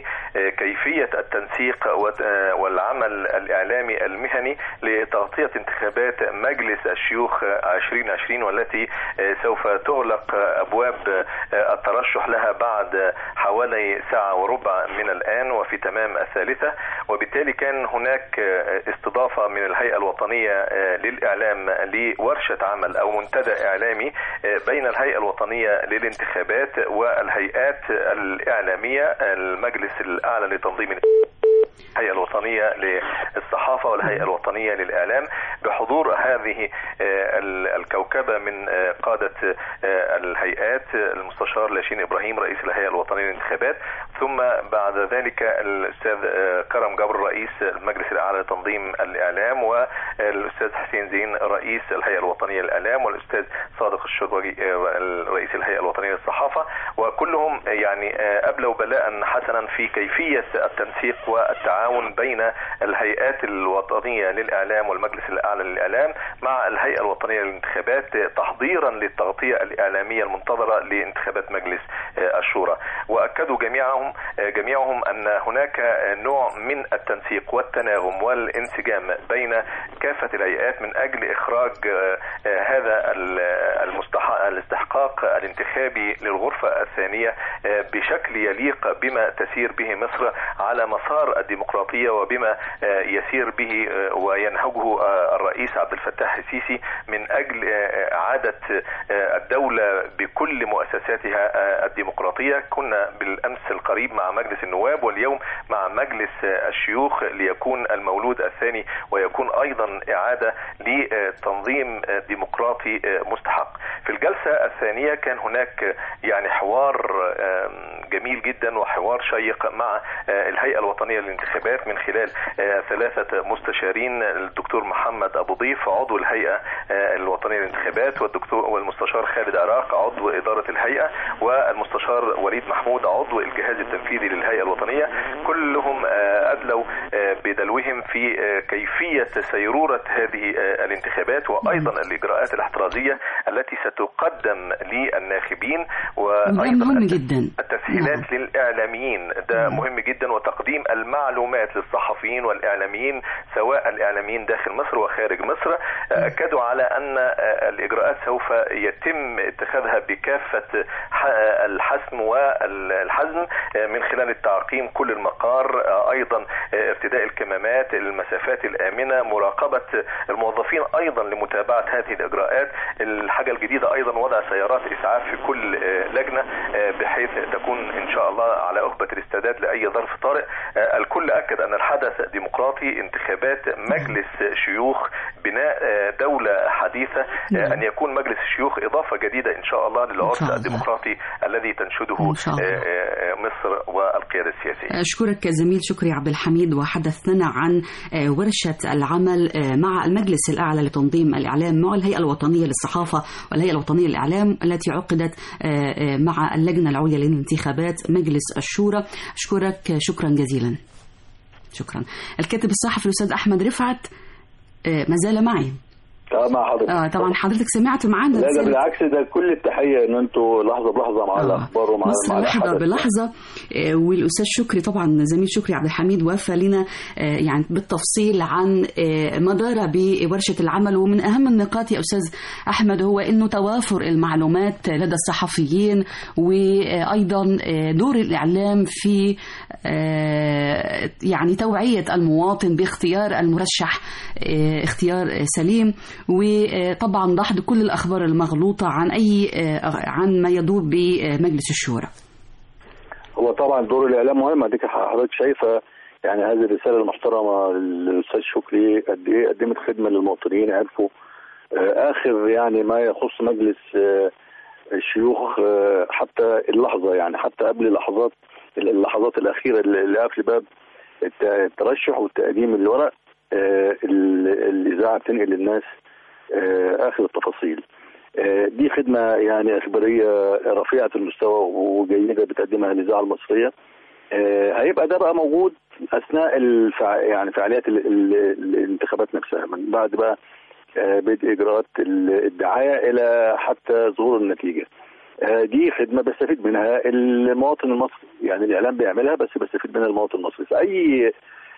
لكيفية التنسيق وت- آه، والعمل الإعلامي المهني لتغطية انتخابات مجلس الشيوخ 2020 والتي آه، سوف تغلق أبواب آه، الترشح لها بعد حوالي ساعة وربع من الآن وفي تمام الثالثة وبالتالي كان هناك آه، استضافة من الهيئة الوطنية آه، للإعلام لورشة عمل أو منتدى إعلامي آه، بين الهيئة الوطنية للانتخابات والهيئات الإعلامية المجلس الأعلى لتنظيم الهيئة الوطنية للصحافة والهيئة الوطنية للإعلام بحضور هذه آه، ال- الكوكبة من آه، قادة آه، الهيئات المستشار لاشين إبراهيم رئيس الهيئة الوطنية للانتخابات ثم بعد ذلك الأستاذ آه، كرم جبر رئيس المجلس الأعلى لتنظيم الإعلام والأستاذ حسين زين رئيس الهيئة الوطنية للإعلام والأستاذ صادق الشربجي آه، رئيس الهيئة الوطنية للصحافة وكلهم يعني آه، أبلوا بلاء حسنا في كيفية التنسيق والتعاون بين الهيئات الوطنية للإعلام والمجلس الأعلى للإعلام مع الهيئة الوطنية للانتخابات تحضيرا للتغطية الإعلامية المنتظرة لانتخابات مجلس آه، الشورى وأكدوا جميعهم آه، جميعهم أن هناك آه، نوع من التنسيق والتناغم والانسجام بين كافة الهيئات من أجل إخراج آه، آه، هذا ال- المستحق الاستحقاق الانتخابي للغرفة الثانية آه، بشكل يليق بما تسير به مصر على مسار الديمقراطية وبما آه، يسير به آه، وينهجه آه، الرئيس عبد الفتاح السيسي من أجل آه، إعادة آه، الدولة بكل مؤسساتها آه، الديمقراطية كنا بالأمس القريب مع مجلس النواب واليوم مع مجلس آه، الشيوخ ليكون المولود الثاني ويكون أيضا إعادة لتنظيم آه، ديمقراطي آه، مستحق في الجلسة الثانية كان هناك آه، يعني حوار آه، جميل جدا وحوار شيق مع آه، الهيئة الوطنية للانتخابات من خلال آه، ثلاثة مستشارين الدكتور محمد أبو ضيف عضو الهيئة آه، الوطنية للانتخابات والدكتور والمستشار خالد عراق عضو إدارة الهيئة والمستشار وليد محمود عضو الجهاز التنفيذي للهيئة الوطنية كلهم آه، أدلوا آه، بدلوهم في آه، كيفية سيرورة هذه آه، الانتخابات وأيضا الإجراءات الاحترازية التي ستقدم للناخبين وده وأيضا مهم الت- جدا التسهيلات للإعلاميين ده مهم جدا وتقديم المعلومات للصحفيين والإعلاميين سواء الإعلاميين داخل مصر وخارج مصر أكدوا على أن الإجراءات سوف يتم اتخاذها بكافة ح- الحسم والحزم من خلال التعقيم كل المقار أيضا ارتداء الكمامات المسافات الآمنة مراقبة الموظفين أيضا لمتابعة هذه الإجراءات الحاجة الجديدة أيضا وضع سيارات إسعاف في كل آه، لجنة آه، بحيث تكون إن شاء الله على أهبة الاستعداد لأي ظرف طارئ آه، الكل أكد أن الحدث ديمقراطي انتخابات مجلس شيوخ بناء آه، دولة حديثة آه، أن يكون مجلس الشيوخ إضافة جديدة إن شاء الله إن للعرس شاء الله. الديمقراطي الذي تنشده إن شاء الله. آه، آه، مصر والقيادة السياسية أشكرك زميل شكري عبد الحميد وحدثنا عن آه، ورشة العمل آه، مع المجلس الأعلى لتنظيم الإعلام مع الهيئة الوطنية للصحافة والهيئة الوطنية للإعلام التي عقدت آه، آه، مع اللجنة العليا للانتخابات مجلس الشورى أشكرك شكرا جزيلا شكرا الكاتب الصحفي الأستاذ أحمد رفعت آه، ما زال معي اه مع حضرتك آه طبعا حضرتك سمعت معانا لا ده رسالة بالعكس ده كل التحيه ان انتوا لحظه بلحظه مع آه. الاخبار ومع مصر مع لحظة الحدث. بلحظة آه، والأستاذ شكري طبعا زميل شكري عبد الحميد وفى لنا آه، يعني بالتفصيل عن آه، ما دار بورشة العمل ومن أهم النقاط يا أستاذ أحمد هو أنه توافر المعلومات لدى الصحفيين وأيضا آه، دور الإعلام في آه، يعني توعية المواطن باختيار المرشح آه، اختيار آه، سليم وطبعا دحض كل الأخبار المغلوطة عن أي آه، عن ما يدور بمجلس الشورى هو طبعا دور الاعلام مهم اديك حضرتك شايفه يعني هذه الرساله المحترمه للاستاذ شكري قد ايه قدمت خدمه للمواطنين عرفوا آه، اخر يعني ما يخص مجلس آه، الشيوخ آه، حتى اللحظه يعني حتى قبل لحظات اللحظات الاخيره اللي اللي قبل باب الت- الترشح والتقديم الورق آه، ال- الاذاعه بتنقل للناس آه، اخر التفاصيل آه، دي خدمه يعني اخباريه رفيعه المستوى وجيده بتقدمها الاذاعه المصريه آه، هيبقى ده بقى موجود اثناء الفع... يعني فعاليات ال... ال... الانتخابات نفسها من بعد بقى آه، بدء اجراءات ال- الدعايه الى حتى ظهور النتيجه. آه، دي خدمه بيستفيد منها المواطن المصري يعني الاعلام بيعملها بس بيستفيد منها المواطن المصري فاي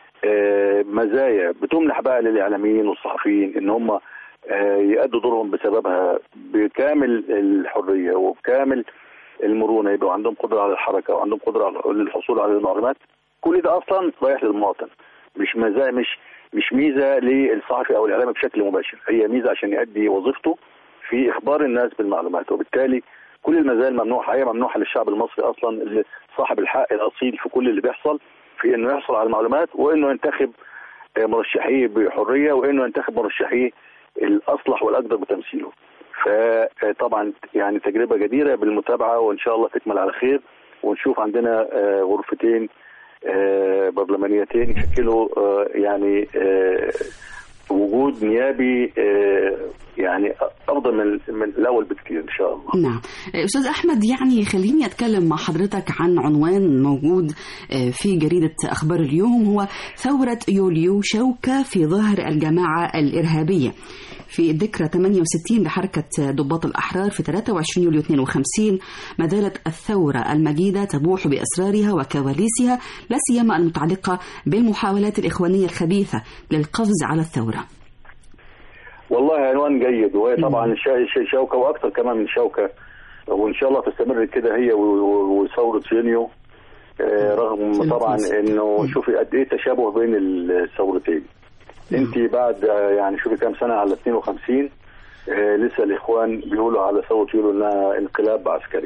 آه، مزايا بتمنح بقى للاعلاميين والصحفيين ان هم آه، يأدوا دورهم بسببها بكامل الحريه وبكامل المرونه يبقوا عندهم قدره على الحركه وعندهم قدره على الحصول على المعلومات كل ده اصلا رايح للمواطن مش مزايا مش مش ميزه للصحفي او الاعلامي بشكل مباشر هي ميزه عشان يؤدي وظيفته في اخبار الناس بالمعلومات وبالتالي كل المزايا الممنوحه هي ممنوحه للشعب المصري اصلا اللي صاحب الحق الاصيل في كل اللي بيحصل في انه يحصل على المعلومات وانه ينتخب آه، مرشحيه بحريه وانه ينتخب مرشحيه الاصلح والاقدر بتمثيله. فطبعا يعني تجربه جديره بالمتابعه وان شاء الله تكمل على خير ونشوف عندنا آه، غرفتين آه، برلمانيتين يشكلوا آه، يعني آه، وجود نيابي آه، يعني افضل من من الاول بكثير ان شاء الله. نعم أستاذ أحمد يعني خليني أتكلم مع حضرتك عن عنوان موجود آه، في جريدة أخبار اليوم هو ثورة يوليو شوكة في ظهر الجماعة الإرهابية في الذكرى 68 لحركة ضباط الأحرار في 23 يوليو 52 ما زالت الثورة المجيدة تبوح بأسرارها وكواليسها لا سيما المتعلقة بالمحاولات الإخوانية الخبيثة للقفز على الثورة والله عنوان جيد وهي طبعا شا- شا- شوكه واكثر كمان من شوكه وان شاء الله تستمر كده هي و- و- وثوره يونيو آه، رغم في طبعا الكيس. انه شوفي قد ايه تشابه بين الثورتين انت بعد آه، يعني شوفي كام سنه على 52 آه، لسه الاخوان بيقولوا على ثوره يوليو انها انقلاب عسكري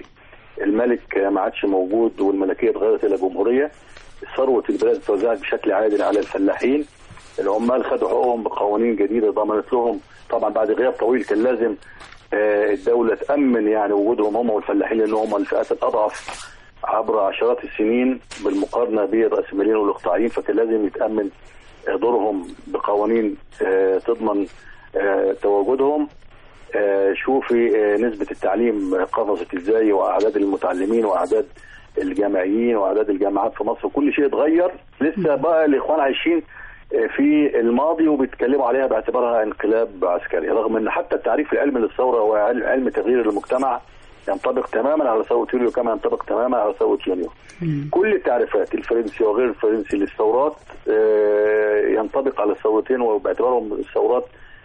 الملك آه، ما عادش موجود والملكيه اتغيرت الى جمهوريه ثروه البلاد اتوزعت بشكل عادل على الفلاحين العمال خدوا حقوقهم بقوانين جديده ضمنت لهم طبعا بعد غياب طويل كان لازم آه، الدوله تامن يعني وجودهم هم والفلاحين لان هم الفئات الاضعف عبر عشرات السنين بالمقارنه بالراسماليين والاقطاعيين فكان لازم يتامن آه، دورهم بقوانين آه، تضمن آه، تواجدهم آه، شوفي آه، نسبة التعليم قفزت ازاي واعداد المتعلمين واعداد الجامعيين واعداد الجامعات في مصر كل شيء اتغير لسه بقى الاخوان عايشين آه، في الماضي وبيتكلموا عليها باعتبارها انقلاب عسكري رغم ان حتى التعريف العلمي للثوره هو علم علم تغيير المجتمع ينطبق تماما على ثوره يوليو كما ينطبق تماما على ثوره يونيو كل التعريفات الفرنسي وغير الفرنسي للثورات آه، ينطبق على الثورتين وباعتبارهم الثورات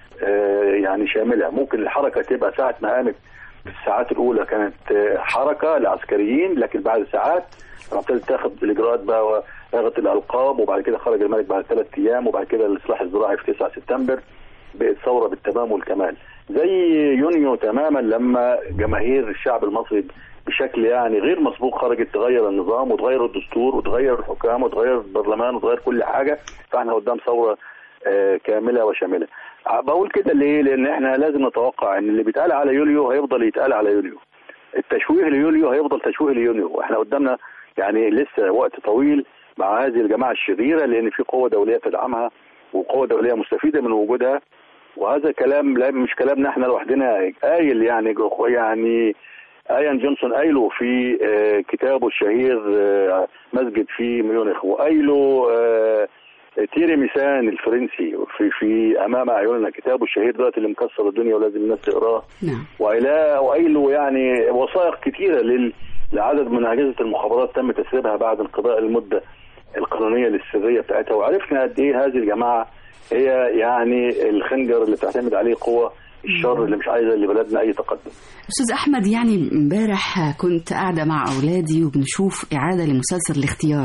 آه، يعني شامله ممكن الحركه تبقى ساعه ما قامت في الساعات الاولى كانت آه، حركه لعسكريين لكن بعد ساعات لما ابتدت تاخد الاجراءات بقى ولغت الالقاب وبعد كده خرج الملك بعد ثلاث ايام وبعد كده الاصلاح الزراعي في 9 سبتمبر بقت ثوره بالتمام والكمال زي يونيو تماما لما جماهير الشعب المصري بشكل يعني غير مسبوق خرجت تغير النظام وتغير الدستور وتغير الحكام وتغير البرلمان وتغير كل حاجه فاحنا قدام ثوره آه، كامله وشامله. ع- بقول كده ليه؟ لان احنا لازم نتوقع ان اللي بيتقال على يوليو هيفضل يتقال على يوليو. التشويه ليوليو هيفضل تشويه ليونيو واحنا قدامنا يعني لسه وقت طويل مع هذه الجماعه الشريره لان في قوه دوليه تدعمها وقوه دوليه مستفيده من وجودها وهذا كلام لا مش كلامنا احنا لوحدنا قايل يعني يعني ايان جونسون قايله في آه، كتابه الشهير آه، مسجد في ميونخ وقايله آه، تيري ميسان الفرنسي في في امام اعيننا كتابه الشهير دلوقتي اللي مكسر الدنيا ولازم الناس تقراه نعم وإلى وقايله يعني وثائق كثيره لل لعدد من اجهزه المخابرات تم تسريبها بعد انقضاء المده القانونيه للسريه بتاعتها وعرفنا قد ايه هذه الجماعه هي يعني الخنجر اللي بتعتمد عليه قوه الشر اللي مش عايزه لبلدنا اي تقدم. أستاذ أحمد يعني امبارح كنت قاعدة مع أولادي وبنشوف إعادة لمسلسل الاختيار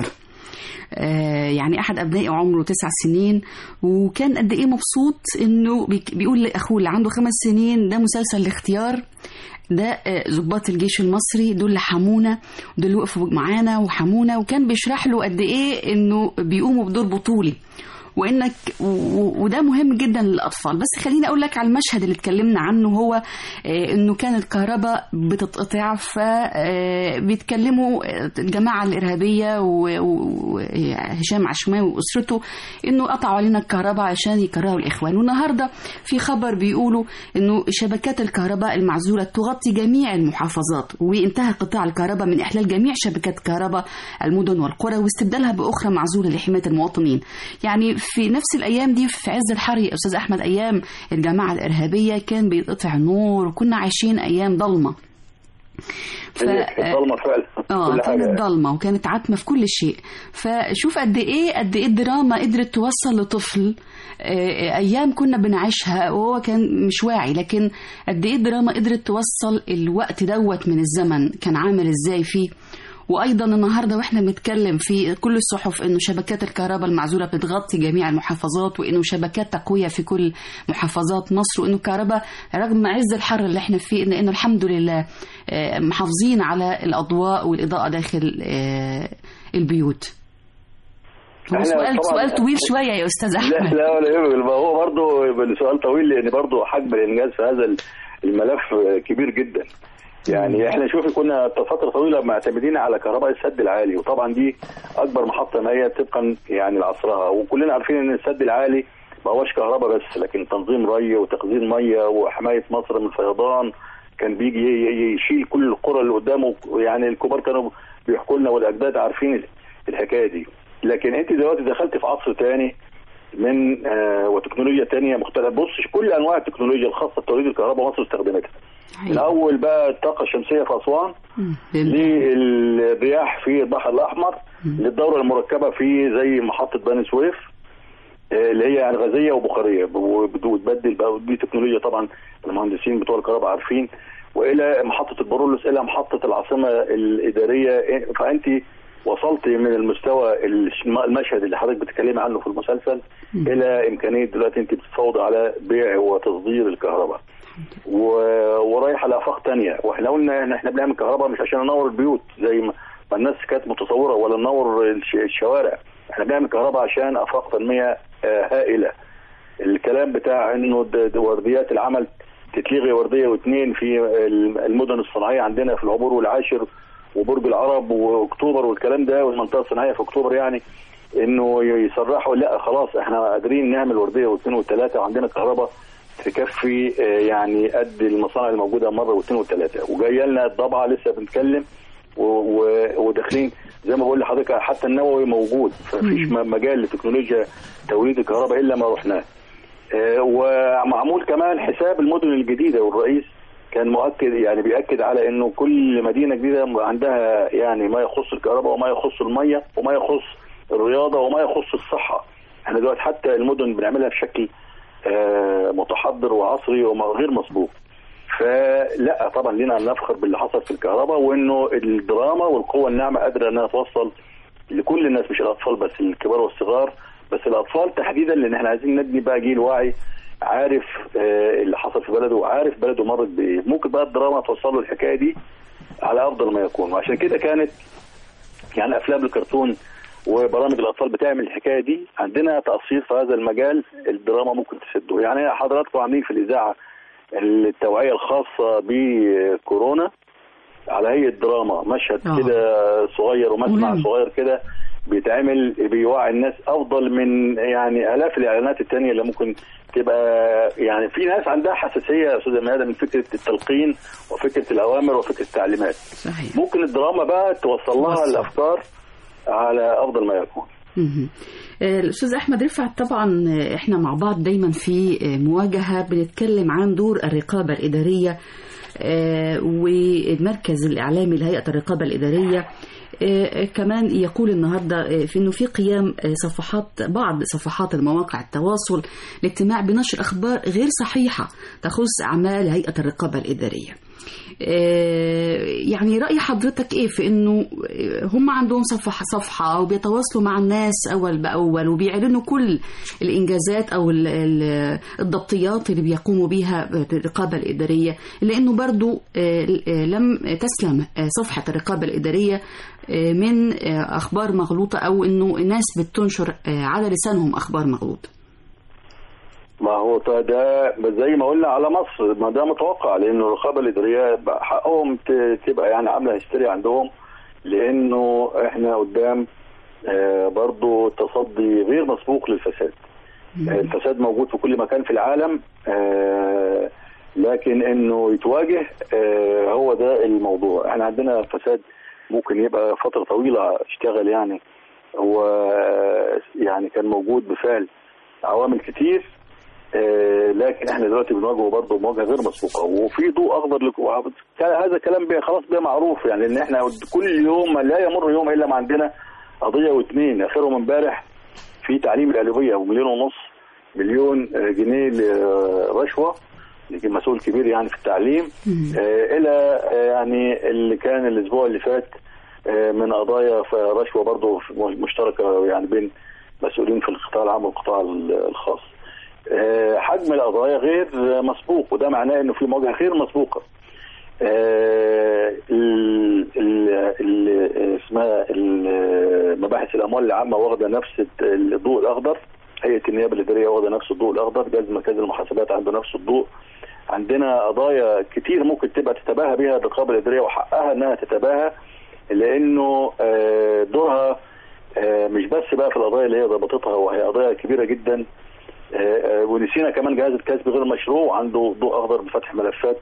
آه، يعني أحد أبنائي عمره تسع سنين وكان قد إيه مبسوط إنه بيك- بيقول لأخوه اللي عنده خمس سنين ده مسلسل الاختيار ده آه، ضباط الجيش المصري دول اللي حمونا دول اللي وقفوا معانا وحمونا وكان بيشرح له قد إيه إنه بيقوموا بدور بطولي وانك و- وده مهم جدا للاطفال بس خليني اقول لك على المشهد اللي اتكلمنا عنه هو آه، انه كان الكهرباء بتتقطع فبيتكلموا الجماعه الارهابيه وهشام عشماوي واسرته انه قطعوا علينا الكهرباء عشان يكرهوا الاخوان والنهارده في خبر بيقولوا انه شبكات الكهرباء المعزوله تغطي جميع المحافظات وانتهى قطاع الكهرباء من احلال جميع شبكات كهرباء المدن والقرى واستبدالها باخرى معزوله لحمايه المواطنين يعني في نفس الايام دي في عز الحر يا استاذ احمد ايام الجماعه الارهابيه كان بيتقطع النور وكنا عايشين ايام ضلمه ف... الظلمه فعلا اه كل حاجه كانت ضلمه وكانت عتمه في كل شيء فشوف قد ايه قد ايه الدراما قدرت توصل لطفل آه، ايام كنا بنعيشها وهو كان مش واعي لكن قد ايه الدراما قدرت توصل الوقت دوت من الزمن كان عامل ازاي فيه وايضا النهارده واحنا بنتكلم في كل الصحف انه شبكات الكهرباء المعزوله بتغطي جميع المحافظات وانه شبكات تقويه في كل محافظات مصر وانه الكهرباء رغم عز الحر اللي احنا فيه إن- انه الحمد لله آه، محافظين على الاضواء والاضاءه داخل آه، البيوت هو إحنا سؤال طبعاً- سؤال طويل شويه يا استاذ لا احمد لا ولا يهمك ما هو برضه سؤال طويل لان برضه حجم الانجاز في هذا الملف كبير جدا يعني احنا شوفي كنا فتره طويله معتمدين على كهرباء السد العالي وطبعا دي اكبر محطه مائيه طبقا يعني لعصرها وكلنا عارفين ان السد العالي ما هوش كهرباء بس لكن تنظيم ري وتخزين ميه وحمايه مصر من الفيضان كان بيجي ي- ي- يشيل كل القرى اللي قدامه يعني الكبار كانوا بيحكوا لنا والاجداد عارفين الحكايه دي لكن انت دلوقتي دخلت في عصر تاني من آه وتكنولوجيا تانية مختلفة بص كل انواع التكنولوجيا الخاصة بتوليد الكهرباء مصر استخدمتها من اول بقى الطاقة الشمسية في اسوان للرياح في البحر الاحمر للدورة المركبة في زي محطة بني سويف آه، اللي هي يعني غازية وبخارية وبت- وتبدل بقى دي تكنولوجيا طبعا المهندسين بتوع الكهرباء عارفين والى محطة البرولوس الى محطة العاصمة الادارية فانت وصلت من المستوى الش- المشهد اللي حضرتك بتتكلمي عنه في المسلسل الى امكانيه دلوقتي انت بتتفاوض على بيع وتصدير الكهرباء و... ورايحه لافاق تانية واحنا قلنا ان احنا بنعمل كهرباء مش عشان ننور البيوت زي ما ما الناس كانت متصوره ولا ننور الش... الشوارع احنا بنعمل كهرباء عشان افاق تنميه آه، هائله الكلام بتاع انه د- د- ورديات العمل تتلغي ورديه واثنين في الم- المدن الصناعيه عندنا في العبور والعاشر وبرج العرب واكتوبر والكلام ده والمنطقه الصناعيه في اكتوبر يعني انه يصرحوا لا خلاص احنا قادرين نعمل ورديه واثنين وثلاثه وعندنا كهرباء تكفي آه، يعني قد المصانع الموجوده مره واثنين وثلاثه وجايه لنا الضبعه لسه بنتكلم و- و- وداخلين زي ما بقول لحضرتك حتى النووي موجود فمفيش م- مجال لتكنولوجيا توليد الكهرباء الا ما رحناه آه، ومعمول كمان حساب المدن الجديده والرئيس كان مؤكد يعني بيأكد على انه كل مدينه جديده عندها يعني ما يخص الكهرباء وما يخص الميه وما يخص الرياضه وما يخص الصحه احنا دلوقتي حتى المدن بنعملها بشكل آه، متحضر وعصري وغير مسبوق فلا طبعا لنا ان نفخر باللي حصل في الكهرباء وانه الدراما والقوه الناعمه قادره انها توصل لكل الناس مش الاطفال بس الكبار والصغار بس الاطفال تحديدا لان احنا عايزين نبني بقى جيل واعي عارف آه، اللي حصل في بلده وعارف بلده مرت بايه ممكن بقى الدراما توصل له الحكايه دي على افضل ما يكون وعشان كده كانت يعني افلام الكرتون وبرامج الاطفال بتعمل الحكايه دي عندنا تقصير في هذا المجال الدراما ممكن تسده يعني حضراتكم عاملين في الاذاعه التوعيه الخاصه بكورونا على هيئه دراما مشهد آه. كده صغير ومسمع مهم. صغير كده بيتعمل بيوعي الناس افضل من يعني الاف الاعلانات التانية اللي ممكن تبقى يعني في ناس عندها حساسيه يا استاذ ميادة من فكره التلقين وفكره الاوامر وفكره التعليمات صحيح ممكن الدراما بقى توصل لها توصل. الافكار على افضل ما يكون مهم. آه، الأستاذ أحمد رفعت طبعا آه، إحنا مع بعض دايما في آه، مواجهة بنتكلم عن دور الرقابة الإدارية آه، والمركز الإعلامي لهيئة الرقابة الإدارية آه، كمان يقول النهارده آه، في انه في قيام آه، صفحات بعض صفحات المواقع التواصل الاجتماعي بنشر اخبار غير صحيحه تخص اعمال هيئه الرقابه الاداريه. آه، يعني رأي حضرتك ايه في انه هم عندهم صفحة صفحة وبيتواصلوا مع الناس اول باول وبيعلنوا كل الانجازات او ال- ال- الضبطيات اللي بيقوموا بها الرقابة الإدارية لانه برضو آه، آه، لم تسلم آه، صفحة الرقابة الإدارية آه، من آه، اخبار مغلوطة او انه الناس بتنشر آه، على لسانهم اخبار مغلوطة ما هو ط- ده زي ما قلنا على مصر ما ده متوقع لان الرقابه الاداريه بقى حقهم ت- تبقى يعني عامله هستيريا عندهم لانه احنا قدام آه، برضو تصدي غير مسبوق للفساد آه، الفساد موجود في كل مكان في العالم آه، لكن انه يتواجه آه، هو ده الموضوع احنا عندنا فساد ممكن يبقى فتره طويله اشتغل يعني هو يعني كان موجود بفعل عوامل كتير آه، لكن احنا دلوقتي بنواجهه برضه مواجهه غير مسبوقه وفي ضوء اخضر لك كان هذا الكلام بقى خلاص بقى معروف يعني ان احنا كل يوم لا يمر يوم الا ما عندنا قضيه واثنين اخرهم امبارح في تعليم الالويه ومليون ونص مليون آه، جنيه رشوه يمكن مسؤول كبير يعني في التعليم آه، الى آه، يعني اللي كان الاسبوع اللي فات آه، من قضايا ف- رشوه برضه مشتركه يعني بين مسؤولين في القطاع العام والقطاع الخاص آه، حجم القضايا غير مسبوق وده معناه انه في مواجهه غير مسبوقه آه، ال- ال- ال- اسمها ال- مباحث الاموال العامه واخده نفس الضوء الاخضر هيئه النيابه الاداريه واخده نفس الضوء الاخضر جهاز مركز المحاسبات عنده نفس الضوء عندنا قضايا كتير ممكن تبقى تتباهى بها الرقابه الاداريه وحقها انها تتباهى لانه آه، دورها آه، مش بس بقى في القضايا اللي هي ضبطتها وهي قضايا كبيره جدا آه، آه، ونسينا كمان جهاز الكسب غير مشروع عنده ضوء اخضر بفتح ملفات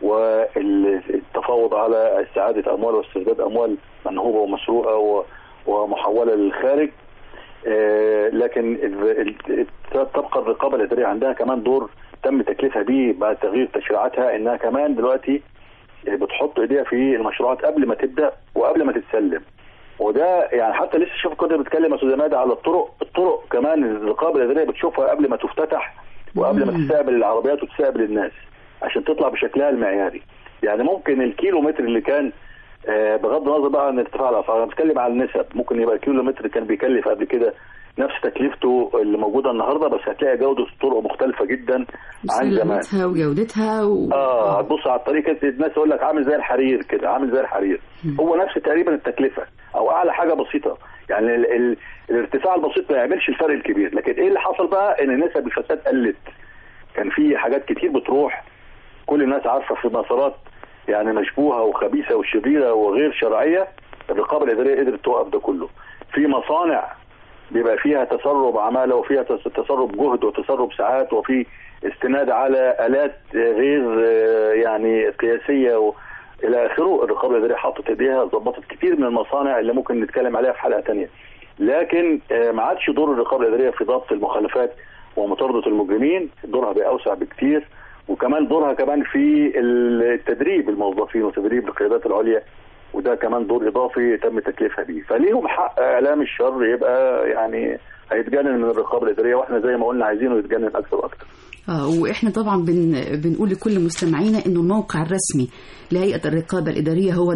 والتفاوض على استعاده اموال واسترداد اموال منهوبه ومسروقه و- ومحوله للخارج آه، لكن ال- ال- تبقى الرقابه الاداريه عندها كمان دور تم تكليفها به بعد تغيير تشريعاتها انها كمان دلوقتي بتحط ايديها في المشروعات قبل ما تبدا وقبل ما تتسلم وده يعني حتى لسه شوف كنت بتكلم يا استاذ مادة على الطرق الطرق كمان الرقابه الاداريه بتشوفها قبل ما تفتتح وقبل ما تستقبل العربيات وتستقبل الناس عشان تطلع بشكلها المعياري يعني ممكن الكيلو متر اللي كان آه، بغض النظر بقى عن ارتفاع الاسعار انا بتكلم على النسب ممكن يبقى الكيلو متر كان بيكلف قبل كده نفس تكلفته اللي موجوده النهارده بس هتلاقي جوده الطرق مختلفه جدا عن زمان سلامتها وجودتها و... اه هتبص على الطريق كده الناس يقول لك عامل زي الحرير كده عامل زي الحرير هو نفس تقريبا التكلفه او اعلى حاجه بسيطه يعني ال ال الارتفاع البسيط ما يعملش الفرق الكبير لكن ايه اللي حصل بقى ان نسب الفساد قلت كان في حاجات كتير بتروح كل الناس عارفه في مسارات يعني مشبوهه وخبيثه وشريره وغير شرعيه الرقابه الاداريه قدرت توقف ده كله في مصانع بيبقى فيها تسرب عماله وفيها تس- تسرب جهد وتسرب ساعات وفي استناد على الات غير آه، يعني قياسيه و... الى اخره الرقابه الاداريه حطت ايديها ظبطت كتير من المصانع اللي ممكن نتكلم عليها في حلقه تانية لكن آه، ما عادش دور الرقابه الاداريه في ضبط المخالفات ومطارده المجرمين دورها بقى اوسع بكتير وكمان دورها كمان في التدريب الموظفين وتدريب القيادات العليا وده كمان دور اضافي تم تكليفها بيه فليهم حق اعلام الشر يبقى يعني هيتجنن من الرقابه الاداريه واحنا زي ما قلنا عايزينه يتجنن اكثر واكثر آه واحنا طبعا بن بنقول لكل مستمعينا انه الموقع الرسمي لهيئه الرقابه الاداريه هو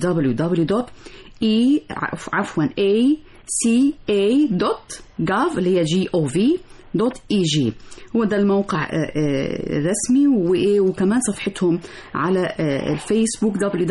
www.e عفوا a c a gov اللي هي جي او في دوت اي جي هو ده الموقع آه، آه، الرسمي وايه وكمان صفحتهم على آه، الفيسبوك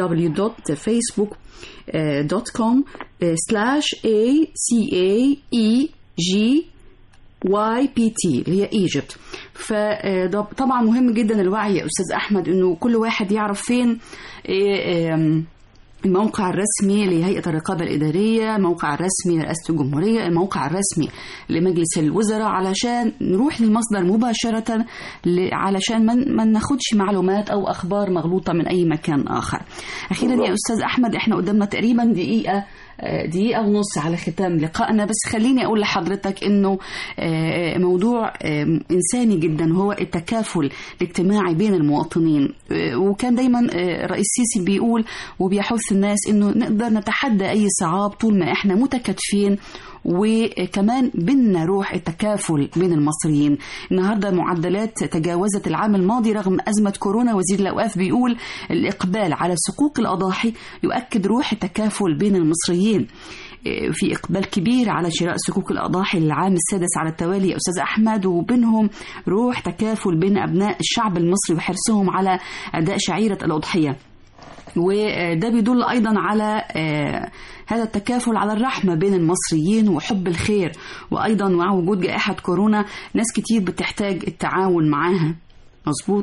www.facebook.com slash a c a e g واي بي تي اللي هي ايجيبت فطبعا مهم جدا الوعي يا استاذ احمد انه كل واحد يعرف فين إيه، آم، الموقع الرسمي لهيئة الرقابة الإدارية الموقع الرسمي لرئاسة الجمهورية الموقع الرسمي لمجلس الوزراء علشان نروح للمصدر مباشرة ل- علشان ما ما ناخدش معلومات أو أخبار مغلوطة من أي مكان آخر أخيرا يا أستاذ أحمد إحنا قدامنا تقريبا دقيقة آه، دقيقة ونص على ختام لقائنا بس خليني أقول لحضرتك إنه آه، موضوع آه، إنساني جدا هو التكافل الاجتماعي بين المواطنين آه، وكان دايما آه، رئيس سيسي بيقول وبيحث الناس إنه نقدر نتحدى أي صعاب طول ما إحنا متكاتفين وكمان بينا روح التكافل بين المصريين النهارده معدلات تجاوزت العام الماضي رغم ازمه كورونا وزير الاوقاف بيقول الاقبال على سقوق الاضاحي يؤكد روح التكافل بين المصريين في إقبال كبير على شراء سكوك الأضاحي للعام السادس على التوالي يا أستاذ أحمد وبينهم روح تكافل بين أبناء الشعب المصري وحرصهم على أداء شعيرة الأضحية وده بيدل أيضا على آه، هذا التكافل على الرحمة بين المصريين وحب الخير وأيضا مع وجود جائحة كورونا ناس كتير بتحتاج التعاون معاها مظبوط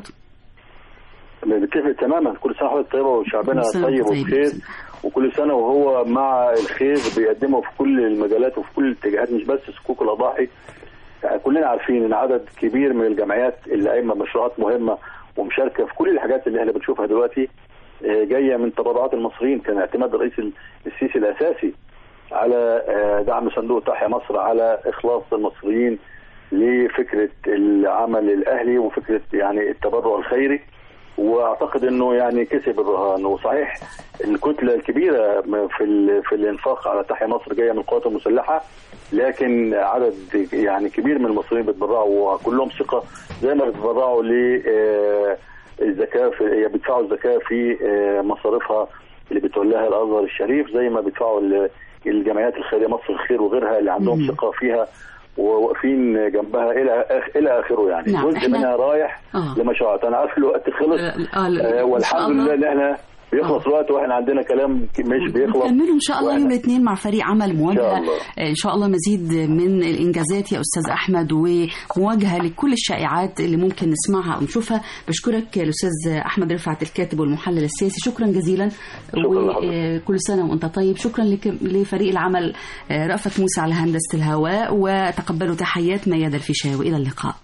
بنتفق تماما كل سنه وحضرتك طيبه وشعبنا كل سنة طيب وأنت طيب. وبخير وكل سنه وهو مع الخير بيقدمه في كل المجالات وفي كل الاتجاهات مش بس سكوك الاضاحي يعني كلنا عارفين ان عدد كبير من الجمعيات اللي قايمه بمشروعات مهمه ومشاركه في كل الحاجات اللي احنا بنشوفها دلوقتي آه، جايه من تبرعات المصريين كان اعتماد الرئيس السيسي الاساسي على آه، دعم صندوق تحيا مصر على اخلاص المصريين لفكره العمل الاهلي وفكره يعني التبرع الخيري واعتقد انه يعني كسب الرهان وصحيح الكتله الكبيره في ال- في الانفاق على تحيا مصر جايه من القوات المسلحه لكن عدد يعني كبير من المصريين بيتبرعوا وكلهم ثقه زي ما بيتبرعوا ل آه، الزكاه في هي بيدفعوا الزكاه في آه، مصاريفها اللي بتولاها الازهر الشريف زي ما بيدفعوا ال- الجمعيات الخيريه مصر الخير وغيرها اللي عندهم مم. ثقه فيها وواقفين جنبها الى آخ- الى اخره يعني نعم، جزء إحنا- منها رايح آه. لمشروعات انا عارف الوقت خلص آه، آه، آه إن شاء والحمد الله. لله ان احنا بيخلص الوقت واحنا عندنا كلام ك- مش بيخلص نكمله ان شاء الله وإحنا- يوم الاثنين مع فريق عمل مواجهه الله. آه، ان شاء الله مزيد من الانجازات يا استاذ احمد ومواجهه لكل الشائعات اللي ممكن نسمعها او نشوفها بشكرك الاستاذ احمد رفعت الكاتب والمحلل السياسي شكرا جزيلا شكرا لحضرتك. وكل سنه وانت طيب شكرا لك لفريق العمل آه، رأفت موسى على هندسه الهواء وتقبلوا تحيات ميادة الفيشاوي الى اللقاء